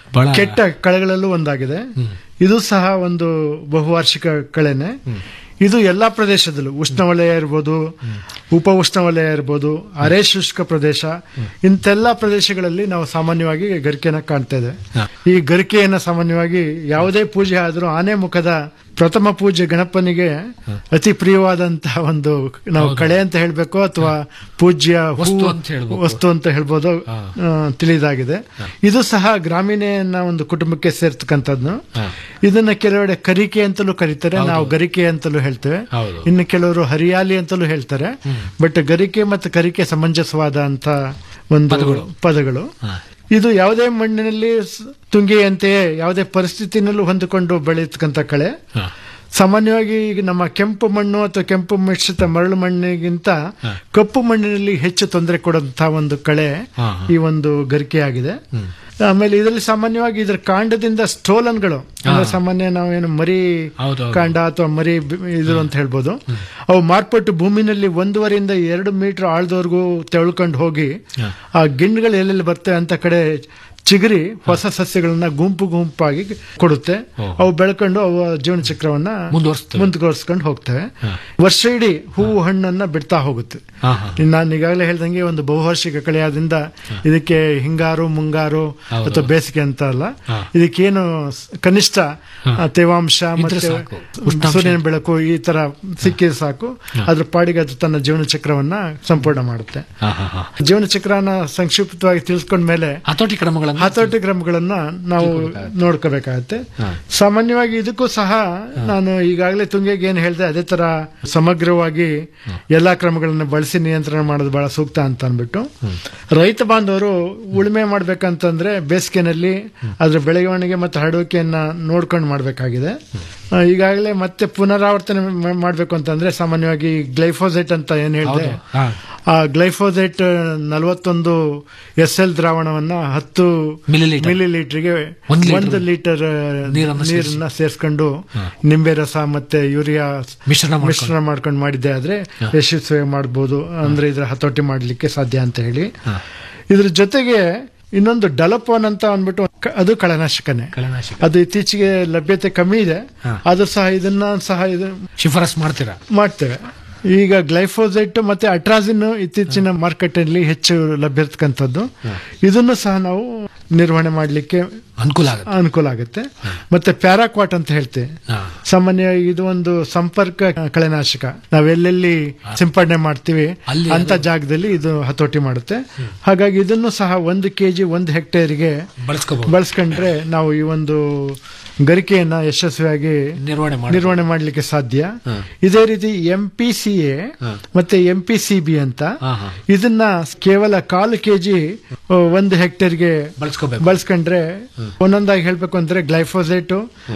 ಬಹಳ ಕೆಟ್ಟ ಕಳೆಗಳಲ್ಲೂ ಒಂದಾಗಿದೆ ಇದು ಸಹ ಒಂದು ಬಹುವಾರ್ಷಿಕ ಕಳೆನೆ ಇದು ಎಲ್ಲಾ ಪ್ರದೇಶದಲ್ಲೂ ಉಷ್ಣವಲಯ ಇರ್ಬೋದು ಉಪ ಉಷ್ಣವಲಯ ಇರ್ಬೋದು ಅರೆ ಶುಷ್ಕ ಪ್ರದೇಶ ಇಂತೆಲ್ಲ ಪ್ರದೇಶಗಳಲ್ಲಿ ನಾವು ಸಾಮಾನ್ಯವಾಗಿ ಗರಿಕೆನ ಕಾಣ್ತೇವೆ ಈ ಗರಿಕೆಯನ್ನ ಸಾಮಾನ್ಯವಾಗಿ ಯಾವುದೇ ಪೂಜೆ ಆದರೂ ಆನೆ ಮುಖದ ಪ್ರಥಮ ಪೂಜೆ ಗಣಪನಿಗೆ ಅತಿ ಪ್ರಿಯವಾದಂತಹ ಒಂದು ನಾವು ಕಳೆ ಅಂತ ಹೇಳ್ಬೇಕು ಅಥವಾ ಪೂಜ್ಯ ಹೂ- ವಸ್ತು ಅಂತ ಹೇಳ್ಬೇಕು. ವಸ್ತು ಅಂತ ಹೇಳ್ಬೋದು ಆ, ತಿಳಿದಾಗಿದೆ ಇದು ಸಹ ಗ್ರಾಮೀಣ ಒಂದು ಕುಟುಂಬಕ್ಕೆ ಸೇರ್ತಕ್ಕಂಥದ್ದು ಇದನ್ನ ಕೆಲವೆಡೆ ಕರಿಕೆ ಅಂತಲೂ ಕರೀತಾರೆ ನಾವು ಗರಿಕೆ ಅಂತಲೂ ಹೇಳ್ತೇವೆ ಹೌದು. ಇನ್ನು ಕೆಲವರು ಹರಿಯಾಲಿ ಅಂತಲೂ ಹೇಳ್ತಾರೆ ಬಟ್ ಗರಿಕೆ ಮತ್ತು ಕರಿಕೆ ಸಮಂಜಸವಾದ ಅಂತ ಒಂದು ಪದಗಳು ಇದು ಯಾವುದೇ ಮಣ್ಣಿನಲ್ಲಿ ಸ್- ತುಂಗೆಯಂತೆಯೇ ಯಾವುದೇ ಪರಿಸ್ಥಿತಿನಲ್ಲೂ ಹೊಂದಿಕೊಂಡು ಬೆಳೆಯತಕ್ಕಂಥ ಕಳೆ ಸಾಮಾನ್ಯವಾಗಿ ಈಗ ನಮ್ಮ ಕೆಂಪು ಮಣ್ಣು ಅಥವಾ ಕೆಂಪು ಮಿಶ್ರಿತ ಮರಳು ಮಣ್ಣಿಗಿಂತ ಕಪ್ಪು ಮಣ್ಣಿನಲ್ಲಿ ಹೆಚ್ಚು ತೊಂದರೆ ಕೊಡುವಂತಹ ಒಂದು ಕಳೆ ಹಾ, ಈ ಒಂದು ಗರಿಕೆ ಆಗಿದೆ ಆಮೇಲೆ ಇದರಲ್ಲಿ ಸಾಮಾನ್ಯವಾಗಿ ಇದರ ಕಾಂಡದಿಂದ ಸ್ಟೋಲನ್ಗಳು ಅಂದ್ರೆ ಸಾಮಾನ್ಯ ನಾವೇನು ಮರಿ ಹೌದೌದು. ಕಾಂಡ ಅಥವಾ ಮರಿ ಬಿ- ಇದು ಅಂತ ಹೇಳ್ಬೋದು ಅವು ಮಾರ್ಪಟ್ಟು ಭೂಮಿನಲ್ಲಿ ಒಂದೂವರೆಯಿಂದ ಎರಡು ಮೀಟರ್ ಆಳದವರೆಗೂ ತೆಳ್ಕೊಂಡು ಹೋಗಿ ಆ ಗಿಣ್ಣುಗಳು ಎಲ್ಲೆಲ್ಲಿ ಬರ್ತವೆ ಅಂತ ಕಡೆ ಚಿಗುರಿ ಹೊಸ ಸಸ್ಯಗಳನ್ನ ಗುಂಪು ಗುಂಪಾಗಿ ಕೊಡುತ್ತೆ ಅವು ಬೆಳ್ಕೊಂಡು ಅವು ಜೀವನ ಚಕ್ರವನ್ನ ಮುಂದುವರಿಸ್ತವೆ. ಮುಂದುವರಿಸ್ಕೊಂಡು ಹೋಗ್ತವೆ ವರ್ಷ ಇಡೀ ಹೂವು ಹಣ್ಣನ್ನ ಬಿಡ್ತಾ ಹೋಗುತ್ತೆ ಹಾ, ಹಾ. ಇನ್ನು ನಾನು ಈಗಾಗಲೇ ಹೇಳ್ದಂಗೆ ಒಂದು ಬಹುವಾರ್ಷಿಕ ಕಳೆ ಆದ್ರಿಂದ ಇದಕ್ಕೆ ಹಿಂಗಾರು ಮುಂಗಾರು ಹೌದು. ಅಥವಾ ಬೇಸಿಗೆ ಅಂತ ಅಲ್ಲ ಹಾ. ಇದಕ್ಕೇನು ಸ್- ಕನಿಷ್ಠ ಆ, ತೇವಾಂಶ ಇದ್ರೆ ಮತ್ತೆ ಸಾಕು. ಉಷ್ಣಾಂಶ. ಸೂರ್ಯನ ಬೆಳಕು ಈ ತರ ಸಿಕ್ಕಿದ್ರೆ ಸಾಕು ಅದ್ರ ಪಾಡಿಗೆ ಅದು ತನ್ನ ಜೀವನ ಚಕ್ರವನ್ನ ಸಂಪೂರ್ಣ ಮಾಡುತ್ತೆ ಹಾ, ಹಾ, ಹಾ. ಜೀವನ ಚಕ್ರನ ಸಂಕ್ಷಿಪ್ತವಾಗಿ ತಿಳಿಸ್ಕೊಂಡ ಮೇಲೆ ಹತೋಟಿ ಕ್ರಮಗಳನ್ನು ಹತೋಟಿ ಕ್ರಮಗಳನ್ನ ನಾವು ನೋಡ್ಕೋಬೇಕಾಗತ್ತೆ ಸಾಮಾನ್ಯವಾಗಿ ಇದಕ್ಕೂ ಸಹ ನಾನು ಈಗಾಗಲೇ ತುಂಗೆಗೆ ಏನು ಹೇಳಿದೆ ಅದೇ ತರ ಸಮಗ್ರವಾಗಿ ಎಲ್ಲಾ ಕ್ರಮಗಳನ್ನು ಬಳಸಿ ನಿಯಂತ್ರಣ ಮಾಡೋದು ಬಹಳ ಸೂಕ್ತ ಅಂತ ಅನ್ಬಿಟ್ಟು ರೈತ ಬಾಂಧವರು ಉಳುಮೆ ಮಾಡ್ಬೇಕಂತಂದ್ರೆ ಬೇಸಿಗೆನಲ್ಲಿ ಅದ್ರ ಬೆಳವಣಿಗೆ ಮತ್ತು ಹರಡುವಿಕೆಯನ್ನ ನೋಡ್ಕೊಂಡು ಮಾಡಬೇಕಾಗಿದೆ ಈಗಾಗಲೇ ಮತ್ತೆ ಪುನರಾವರ್ತನೆ ಮಾ- ಮಾಡ್ಬೇಕು ಅಂತಂದ್ರೆ ಸಾಮಾನ್ಯವಾಗಿ ಗ್ಲೈಫೋಸೈಟ್ ಅಂತ ಏನ್ ಹೇಳಿದೆ ಹೌದು. ಹಾ. ಆ ಗ್ಲೈಫೋಸೈಟ್ ನಲವತ್ತೊಂದು ಎಸ್ ಎಲ್ ದ್ರಾವಣವನ್ನ ಹತ್ತು ಮಿಲಿಲೀಟರ್. ಮಿಲಿಲೀಟರ್ಗೆ ಒಂದು ಲೀಟರ್ ಒಂದು ಲೀಟರ್ ನೀರನ್ನ ಸೇರ್ಸಿ. ನೀರನ್ನ ಸೇರಿಸ್ಕೊಂಡು ನಿಂಬೆ ರಸ ಮತ್ತೆ ಯೂರಿಯಾ ಮಿಶ್ರಣ ಮಾಡ್ಕೊಂಡು. ಮಿಶ್ರಣ ಮಾಡ್ಕೊಂಡು ಮಾಡಿದ್ದೆ ಆದ್ರೆ ಯಶಸ್ವಿ ಮಾಡಬಹುದು ಅಂದ್ರೆ ಇದ್ರ ಹತೋಟಿ ಮಾಡ್ಲಿಕ್ಕೆ ಸಾಧ್ಯ ಅಂತ ಹೇಳಿ ಇದ್ರ ಜೊತೆಗೆ ಇನ್ನೊಂದು ಡಲಪೋನ್ ಅಂತ ಅಂದ್ಬಿಟ್ಟು ಕ- ಅದು ಕಳೆನಾಶಕನೇ ಕಳೆನಾಶಕ. ಅದು ಇತ್ತೀಚೆಗೆ ಲಭ್ಯತೆ ಕಮ್ಮಿ ಇದೆ ಆದ್ರೂ ಸಹ ಇದನ್ನ ಸಹ ಇದು ಶಿಫಾರಸ್ ಮಾಡ್ತೀರಾ ಮಾಡ್ತೇವೆ ಈಗ ಗ್ಲೈಫೋಸೈಟ್ ಮತ್ತೆ ಅಟ್ರಾಸಿನ್ ಇತ್ತೀಚಿನ ಮಾರ್ಕೆಟ್ ಅಲ್ಲಿ ಹೆಚ್ಚು ಲಭ್ಯ ಇರ್ತಕ್ಕಂಥದ್ದು ಇದನ್ನು ಸಹ ನಾವು ನಿರ್ವಹಣೆ ಮಾಡಲಿಕ್ಕೆ ಅನುಕೂಲ ಆಗುತ್ತೆ ಅನುಕೂಲ ಆಗುತ್ತೆ ಮತ್ತೆ ಪ್ಯಾರಾಕ್ವಾಟ್ ಅಂತ ಹೇಳ್ತೇವೆ ಹಾ. ಸಾಮಾನ್ಯವಾಗಿ ಇದು ಒಂದು ಸಂಪರ್ಕ ಕಳೆನಾಶಕ ನಾವೆಲ್ಲೆಲ್ಲಿ ಸಿಂಪಡಣೆ ಮಾಡ್ತೀವಿ ಅಲ್ಲಿ ಅಂತ ಜಾಗದಲ್ಲಿ ಇದು ಹತೋಟಿ ಮಾಡುತ್ತೆ ಹಾಗಾಗಿ ಇದನ್ನು ಸಹ ಒಂದು ಕೆಜಿ ಒಂದು ಹೆಕ್ಟೇರ್ಗೆ ಬಳಸ್ಕೋಬಹುದು ಬಳಸ್ಕೊಂಡ್ರೆ ನಾವು ಈ ಒಂದು ಗರಿಕೆಯನ್ನ ಯಶಸ್ವಿಯಾಗಿ ನಿರ್ವಹಣೆ ಮಾಡಿ ನಿರ್ವಹಣೆ ಮಾಡಲಿಕ್ಕೆ ಸಾಧ್ಯ ಇದೇ ರೀತಿ ಎಂ ಪಿ ಸಿ ಎ ಮತ್ತೆ ಎಂ ಪಿ ಸಿ ಬಿ ಅಂತ ಹಾ, ಹಾ. ಇದನ್ನ ಕೇವಲ ಕಾಲು ಕೆಜಿ ಒಂದು ಹೆಕ್ಟೇರ್ಗೆ ಬಳಸ್ಕೋಬೇಕು ಬಳಸ್ಕೊಂಡ್ರೆ ಒಂದೊಂದಾಗಿ ಹೇಳ್ಬೇಕು ಅಂದ್ರೆ ಗ್ಲೈಫೋಸೇಟ್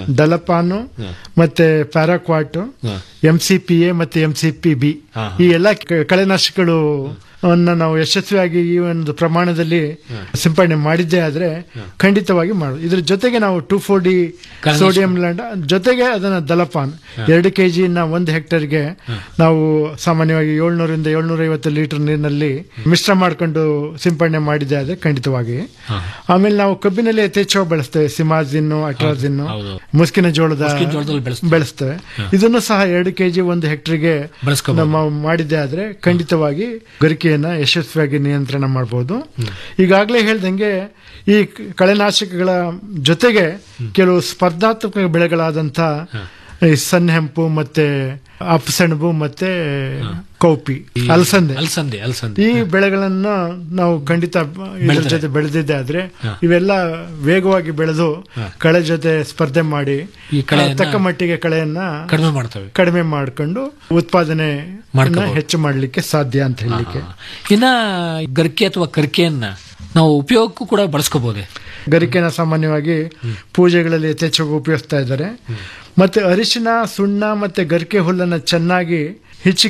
ಡಲಪಾನು ಮತ್ತೆ paraquat M C P A ಮತ್ತೆ ಎಂ ಸಿ ಪಿ ಬಿ ಈ ಎಲ್ಲ ಕ- ಕಳೆನಾಶಕಗಳು ಅನ್ನ ನಾವು ಯಶಸ್ವಿಯಾಗಿ ಈ ಒಂದು ಪ್ರಮಾಣದಲ್ಲಿ ಸಿಂಪಡಣೆ ಮಾಡಿದ್ದೇ ಆದ್ರೆ ಖಂಡಿತವಾಗಿ ಮಾಡೋದು ಇದ್ರ ಜೊತೆಗೆ ನಾವು ಟೂ ಫೋರ್ ಡಿ ಕಳೆನಾಶಕ. ಸೋಡಿಯಂ ಲ್ಯಾಂಡ್ ಜೊತೆಗೆ ಅದನ್ನ ದಲಪಾನ್ ಎರಡು ಕೆಜಿನ ಒಂದು ಹೆಕ್ಟೇರ್ಗೆ ನಾವು ಸಾಮಾನ್ಯವಾಗಿ ಏಳ್ನೂರಿಂದ ಏಳ್ನೂರ ಐವತ್ತು ಲೀಟರ್ ನೀರಿನಲ್ಲಿ ಮಿಶ್ರ ಮಾಡ್ಕೊಂಡು ಸಿಂಪಡಣೆ ಮಾಡಿದ್ದೆ ಆದ್ರೆ ಖಂಡಿತವಾಗಿ ಆಮೇಲೆ ನಾವು ಕಬ್ಬಿನಲ್ಲಿ ಯಥೇಚ್ಛವಾಗಿ ಬೆಳೆಸ್ತೇವೆ ಸಿಮಾಜಿನ್ನು ಅಟ್ರಾಜಿನ್ನು ಹೌದು. ಮುಸ್ಕಿನ ಜೋಳದ ಮುಸ್ಕಿನ ಜೋಳದಲ್ಲಿ ಬೆಳೆಸ್ತೇವೆ. ಬೆಳೆಸ್ತೇವೆ ಇದನ್ನು ಸಹ ಎರಡು ಕೆಜಿ ಒಂದು ಹೆಕ್ಟರ್ಗೆ ಬಳಸ್ಕೋಬಹುದು. ನಮ್ಮ ಮಾಡಿದ್ದೆ ಆದ್ರೆ ಖಂಡಿತವಾಗಿ ಗರಿಕೆಯನ್ನ ಯಶಸ್ವಿಯಾಗಿ ನಿಯಂತ್ರಣ ಮಾಡಬಹುದು ಈಗಾಗಲೇ ಹೇಳ್ದಂಗೆ ಈ ಕ- ಕಳೆನಾಶಕಗಳ ಜೊತೆಗೆ ಕೆಲವು ಸ್ಪರ್ಧಾತ್ಮಕ ಬೆಳೆಗಳಾದಂತ ಈ ಸನ್ನೆಂಪು ಮತ್ತೆ ಅಪ್ಸೆಣಬು ಮತ್ತೆ ಕೌಪಿ ಅಲಸಂದೆ ಅಲ್ಸಂದೆ ಅಲ್ಸಂದೆ ಈ ಬೆಳೆಗಳನ್ನ ನಾವು ಖಂಡಿತ ಇದ್ರ ಬೆಳೆದ್ರೆ. ಜೊತೆ ಬೆಳೆದಿದ್ದೆ ಆದ್ರೆ ಇವೆಲ್ಲ ವೇಗವಾಗಿ ಬೆಳೆದು ಕಳೆ ಜೊತೆ ಸ್ಪರ್ಧೆ ಮಾಡಿ ಈ ಕಳೆಯನ್ನ ತಕ್ಕ ಮಟ್ಟಿಗೆ ಕಳೆಯನ್ನ ಕಡಿಮೆ ಮಾಡ್ತವೆ ಕಡಿಮೆ ಮಾಡ್ಕೊಂಡು ಉತ್ಪಾದನೆ ಮಾಡ್ಕೋಬಹುದು. ಹೆಚ್ಚು ಮಾಡಲಿಕ್ಕೆ ಸಾಧ್ಯ ಅಂತ ಹೇಳಲಿಕ್ಕೆ ಇನ್ನ ಗರಿಕೆ ಅಥವಾ ಕರಿಕೆಯನ್ನ ನಾವು ಉಪಯೋಗಕ್ಕೂ ಕೂಡ ಬಳಸ್ಕೋಬಹುದೇ ಗರಿಕೆನ ಸಾಮಾನ್ಯವಾಗಿ ಪೂಜೆಗಳಲ್ಲಿ ಯಥೇಚ್ಛವಾಗಿ ಉಪಯೋಗಿಸ್ತಾ ಇದ್ದಾರೆ ಮತ್ತೆ ಅರಿಶಿನ ಸುಣ್ಣ ಮತ್ತೆ ಗರಿಕೆ ಹುಲ್ಲನ್ನ ಚೆನ್ನಾಗಿ ಹಿಚುಕಿ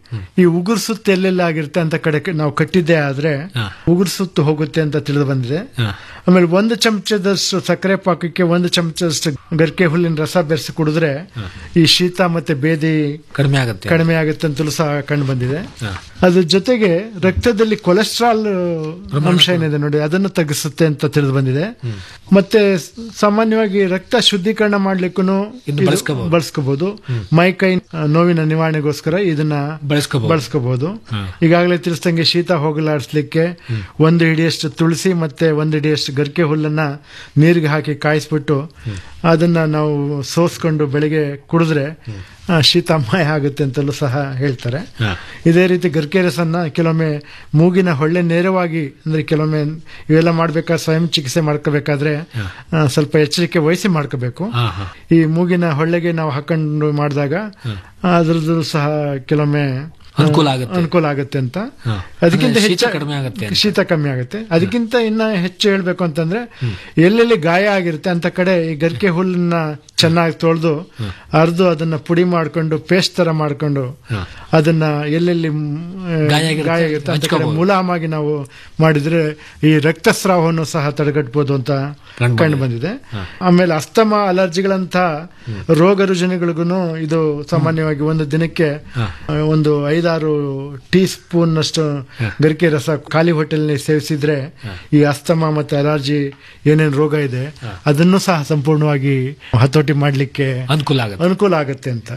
ಈ ಉಗುರು ಸುತ್ತು ಎಲ್ಲೆಲ್ಲ ಆಗಿರುತ್ತೆ ಅಂತ ಕಡೆ ನಾವು ಕಟ್ಟಿದ್ದೇ ಆದ್ರೆ ಉಗುರು ಸುತ್ತು ಹೋಗುತ್ತೆ ಅಂತ ತಿಳಿದು ಬಂದಿದೆ ಆಮೇಲೆ ಒಂದು ಚಮಚದಷ್ಟು ಸಕ್ಕರೆ ಪಾಕಕ್ಕೆ ಒಂದು ಚಮಚದಷ್ಟು ಗರಿಕೆ ಹುಲ್ಲಿನ ರಸ ಬೆರೆಸಿ ಕುಡಿದ್ರೆ ಈ ಶೀತ ಮತ್ತೆ ಬೇದಿ ಕಡಿಮೆ ಆಗುತ್ತೆ ಕಡಿಮೆ ಆಗುತ್ತೆ ಅಂತಲೂ ಸಹ ಕಂಡು ಬಂದಿದೆ ಅದ್ರ ಜೊತೆಗೆ ರಕ್ತದಲ್ಲಿ ಕೊಲೆಸ್ಟ್ರಾಲ್ ಅಂಶ ಏನಿದೆ ನೋಡಿ ಅದನ್ನು ತಗ್ಗಿಸುತ್ತೆ ಅಂತ ತಿಳಿದು ಬಂದಿದೆ ಮತ್ತೆ ಸಾಮಾನ್ಯವಾಗಿ ರಕ್ತ ಶುದ್ಧೀಕರಣ ಮಾಡ್ಲಿಕ್ಕೂ ಬಳಸ್ಕೋಬಹುದು. ಬಳಸ್ಕೋಬಹುದು ಮೈ ಕೈ ನೋವಿನ ನಿವಾರಣೆಗೋಸ್ಕರ ಇದನ್ನ ಬಳಸ್ಕೋಬಹುದು. ಬಳಸ್ಕೋಬಹುದು ಈಗಾಗಲೇ ತಿಳಿಸ್ದಂಗೆ ಶೀತ ಹೋಗಲಾಡಿಸ್ಲಿಕ್ಕೆ ಒಂದು ಹಿಡಿಯಷ್ಟು ತುಳಸಿ ಮತ್ತೆ ಒಂದು ಹಿಡಿಯಷ್ಟು ಗರಿಕೆ ಹುಲ್ಲನ್ನ ನೀರಿಗೆ ಹಾಕಿ ಕಾಯಿಸ್ಬಿಟ್ಟು ಅದನ್ನ ನಾವು ಸೋಸ್ಕೊಂಡು ಬೆಳಿಗ್ಗೆ ಕುಡಿದ್ರೆ ಆ, ಶೀತ ಮಾಯ ಆಗುತ್ತೆ ಅಂತಲೂ ಸಹ ಹೇಳ್ತಾರೆ ಇದೇ ರೀತಿ ಗರ್ಕೆ ರಸನ್ನ ಕೆಲವೊಮ್ಮೆ ಮೂಗಿನ ಹೊಳ್ಳೆ ನೇರವಾಗಿ ಅಂದ್ರೆ ಕೆಲವೊಮ್ಮೆ ಇವೆಲ್ಲ ಮಾಡ್ಬೇಕಾದ್ರೆ ಸ್ವಯಂ ಚಿಕಿತ್ಸೆ ಮಾಡ್ಕೋಬೇಕಾದ್ರೆ ಆ, ಸ್ವಲ್ಪ ಎಚ್ಚರಿಕೆ ವಹಿಸಿ ಮಾಡ್ಕೋಬೇಕು ಈ ಮೂಗಿನ ಹೊಳ್ಳೆಗೆ ನಾವು ಹಾಕೊಂಡು ಮಾಡಿದಾಗ ಅದ್ರದ್ದು ಸಹ ಕೆಲವೊಮ್ಮೆ ಆ, ಅನುಕೂಲ ಆಗುತ್ತೆ. ಅನುಕೂಲ ಆಗುತ್ತೆ ಅಂತ ಹಾ. ಅದಕ್ಕಿಂತ ಅಂದ್ರೆ ಶೀತ ಹೆಚ್ಚು ಕಡಿಮೆ ಆಗುತ್ತೆ ಅಂತ. ಶೀತ ಕಮ್ಮಿ ಆಗುತ್ತೆ ಅದಕ್ಕಿಂತ ಇನ್ನ ಹೆಚ್ಚು ಹೇಳ್ಬೇಕು ಅಂತಂದ್ರೆ ಎಲ್ಲೆಲ್ಲಿ ಗಾಯ ಆಗಿರುತ್ತೆ ಅಂತ ಕಡೆ ಈ ಗರಿಕೆ ಹುಲ್ಲನ್ನ ಚೆನ್ನಾಗಿ ತೊಳೆದು ಅರ್ದು ಅದನ್ನ ಪುಡಿ ಮಾಡ್ಕೊಂಡು ಪೇಸ್ಟ್ ತರ ಮಾಡ್ಕೊಂಡು ಅದನ್ನ ಎಲ್ಲೆಲ್ಲಿ ಮ್, ಆ, ಗಾಯ ಆಗಿರುತ್ತೆ, ಗಾಯ ಆಗಿರುತ್ತೆ ಅಂತ ಕಡೆ ಹಚ್ಕೋಬಹುದು. ಮುಲಾಮಾಗಿ ನಾವು ಮಾಡಿದ್ರೆ ಈ ರಕ್ತಸ್ರಾವವನ್ನು ಸಹ ತಡೆಗಟ್ಟಬಹುದು ಅಂತ ಕಂಡು ಕಂಡು ಬಂದಿದೆ ಆಮೇಲೆ ಅಸ್ತಮ ಅಲರ್ಜಿಗಳಂತ ರೋಗ ರುಜಿನಗಳಿಗೂ ಇದು ಸಾಮಾನ್ಯವಾಗಿ ಒಂದು ದಿನಕ್ಕೆ ಆ, ಒಂದು ಐದಾರು ಟೀ ಸ್ಪೂನ್ ಅಷ್ಟು ಗರಿಕೆ ರಸ ಖಾಲಿ ಹೋಟೆಲ್ನಲ್ಲಿ ಸೇವಿಸಿದ್ರೆ ಈ ಅಸ್ತಮ ಮತ್ತೆ ಅಲರ್ಜಿ ಏನೇನು ರೋಗ ಇದೆ ಅದನ್ನು ಸಹ ಸಂಪೂರ್ಣವಾಗಿ ಹತೋಟಿ ಮಾಡ್ಲಿಕ್ಕೆ ಅನುಕೂಲ ಆಗುತ್ತೆ ಅನುಕೂಲ ಆಗುತ್ತೆ ಅಂತ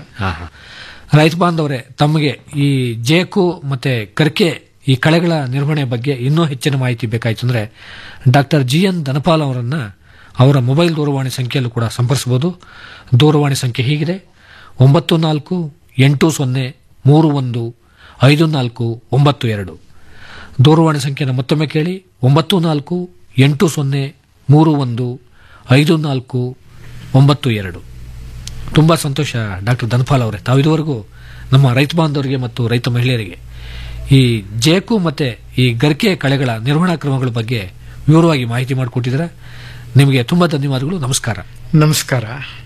ರೈತ ಬಾಂಧವರೇ ತಮಗೆ ಈ ಜೇಕು ಮತ್ತೆ ಕರ್ಕೆ ಈ ಕಳೆಗಳ ನಿರ್ವಹಣೆ ಬಗ್ಗೆ ಇನ್ನೂ ಹೆಚ್ಚಿನ ಮಾಹಿತಿ ಬೇಕಾಯ್ತು ಅಂದ್ರೆ ಡಾಕ್ಟರ್ ಜಿ ಎನ್ ಧನಪಾಲ್ ಅವರನ್ನ ಅವರ ಮೊಬೈಲ್ ದೂರವಾಣಿ ಸಂಖ್ಯೆಯಲ್ಲೂ ಕೂಡ ಸಂಪರ್ಸಬಹುದು ದೂರವಾಣಿ ಸಂಖ್ಯೆ ಹೀಗಿದೆ ಒಂಬತ್ತು ನಾಲ್ಕು ಎಂಟು ಸೊನ್ನೆ ಮೂರು ಒಂದು ಐದು ನಾಲ್ಕು ಒಂಬತ್ತು ಎರಡು ದೂರವಾಣಿ ಸಂಖ್ಯೆನ ಮತ್ತೊಮ್ಮೆ ಕೇಳಿ ಒಂಬತ್ತು ನಾಲ್ಕು ಎಂಟು ಸೊನ್ನೆ ಮೂರು ಒಂದು ಐದು ನಾಲ್ಕು ಒಂಬತ್ತು ಎರಡು ತುಂಬ ಸಂತೋಷ ಡಾಕ್ಟರ್ ಧನ್ಪಾಲ್ ಅವರೇ ತಾವು ಇದುವರೆಗೂ ನಮ್ಮ ರೈತ ಬಾಂಧವರಿಗೆ ಮತ್ತು ರೈತ ಮಹಿಳೆಯರಿಗೆ ಈ ಜೇಕು ಮತ್ತೆ ಈ ಗರಿಕೆ ಕಳೆಗಳ ನಿರ್ವಹಣಾ ಕ್ರಮಗಳ ಬಗ್ಗೆ ವಿವರವಾಗಿ ಮಾಹಿತಿ ಮಾಡಿಕೊಟ್ಟಿದ್ದಾರೆ ನಿಮಗೆ ತುಂಬಾ ಧನ್ಯವಾದಗಳು ನಮಸ್ಕಾರ ನಮಸ್ಕಾರ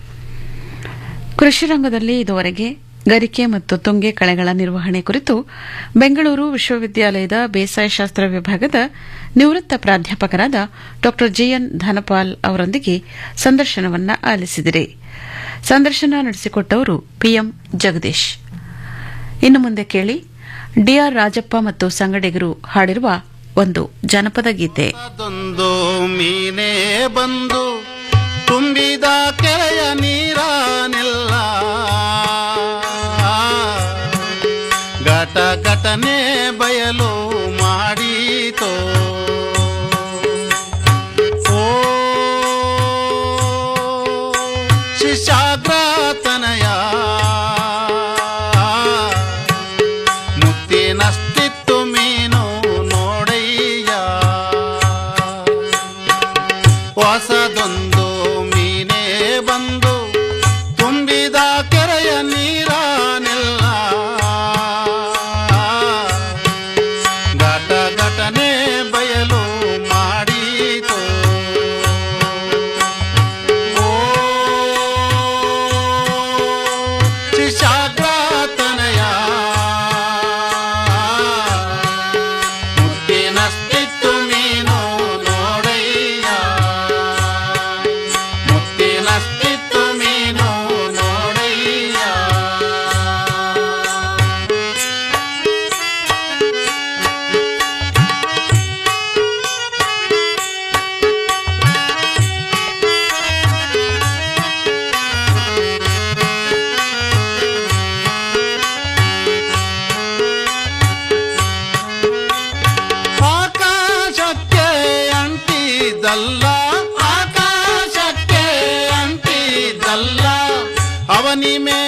ಕೃಷಿ ರಂಗದಲ್ಲಿ ಇದುವರೆಗೆ ಗರಿಕೆ ಮತ್ತು ತುಂಗೆ ಕಳೆಗಳ ನಿರ್ವಹಣೆ ಕುರಿತು ಬೆಂಗಳೂರು ವಿಶ್ವವಿದ್ಯಾಲಯದ ಬೇಸಾಯ ಶಾಸ್ತ್ರ ವಿಭಾಗದ ನಿವೃತ್ತ ಪ್ರಾಧ್ಯಾಪಕರಾದ ಡಾ ಜಿಎನ್ ಧನಪಾಲ್ ಅವರೊಂದಿಗೆ ಸಂದರ್ಶನವನ್ನ ಆಲಿಸಿದಿರಿ ಸಂದರ್ಶನ ನಡೆಸಿಕೊಟ್ಟವರು ಪಿಎಂ ಜಗದೀಶ್ ಇನ್ನು ಮುಂದೆ ಕೇಳಿ ಡಿಆರ್ ರಾಜಪ್ಪ ಮತ್ತು ಸಂಗಡಿಗರು ಹಾಡಿರುವ ಒಂದು ಜನಪದ ಗೀತೆ ಅದೊಂದು ಮೀನೇ ಬಂದು ತುಂಬಿದ ಕೆರೆಯ ನೀರನೆಲ್ಲ ಘಟ ಘಟನೆ ಬಯಲು ಮಾಡೀತೋ ಓ ಶಿಶಾಗ್ರತನಯ ಮುತ್ತಿನಸ್ತಿತ್ತು ಮೀನು ನೋಡಯ್ಯ ಹೊಸದೊಂದು ಮೀನೇ ಬಂದು ತುಂಬಿದ ಕೆರೆಯ ನೀರನೆಲ್ಲ ಘಟ ಘಟನೆ ಬಯಲು ಮಾಡೀತು ಓ ಶಿಶಾಗ್ರತನಯ ಮುತ್ತಿನಸ್ತಿತ್ತು ಮೀನು ನೋಡಯ್ಯ ಮುತ್ತಿನಸ್ತಿತ್ತು ಮೀನು ನೋಡಯ್ಯ ಆಕಾಶಕ್ಕೆ ಅಂಟಿದಲ್ಲ ಆಕಾಶಕ್ಕೆ ಅಂಟಿದಲ್ಲ ಅವನಿ ಮೇಲೆ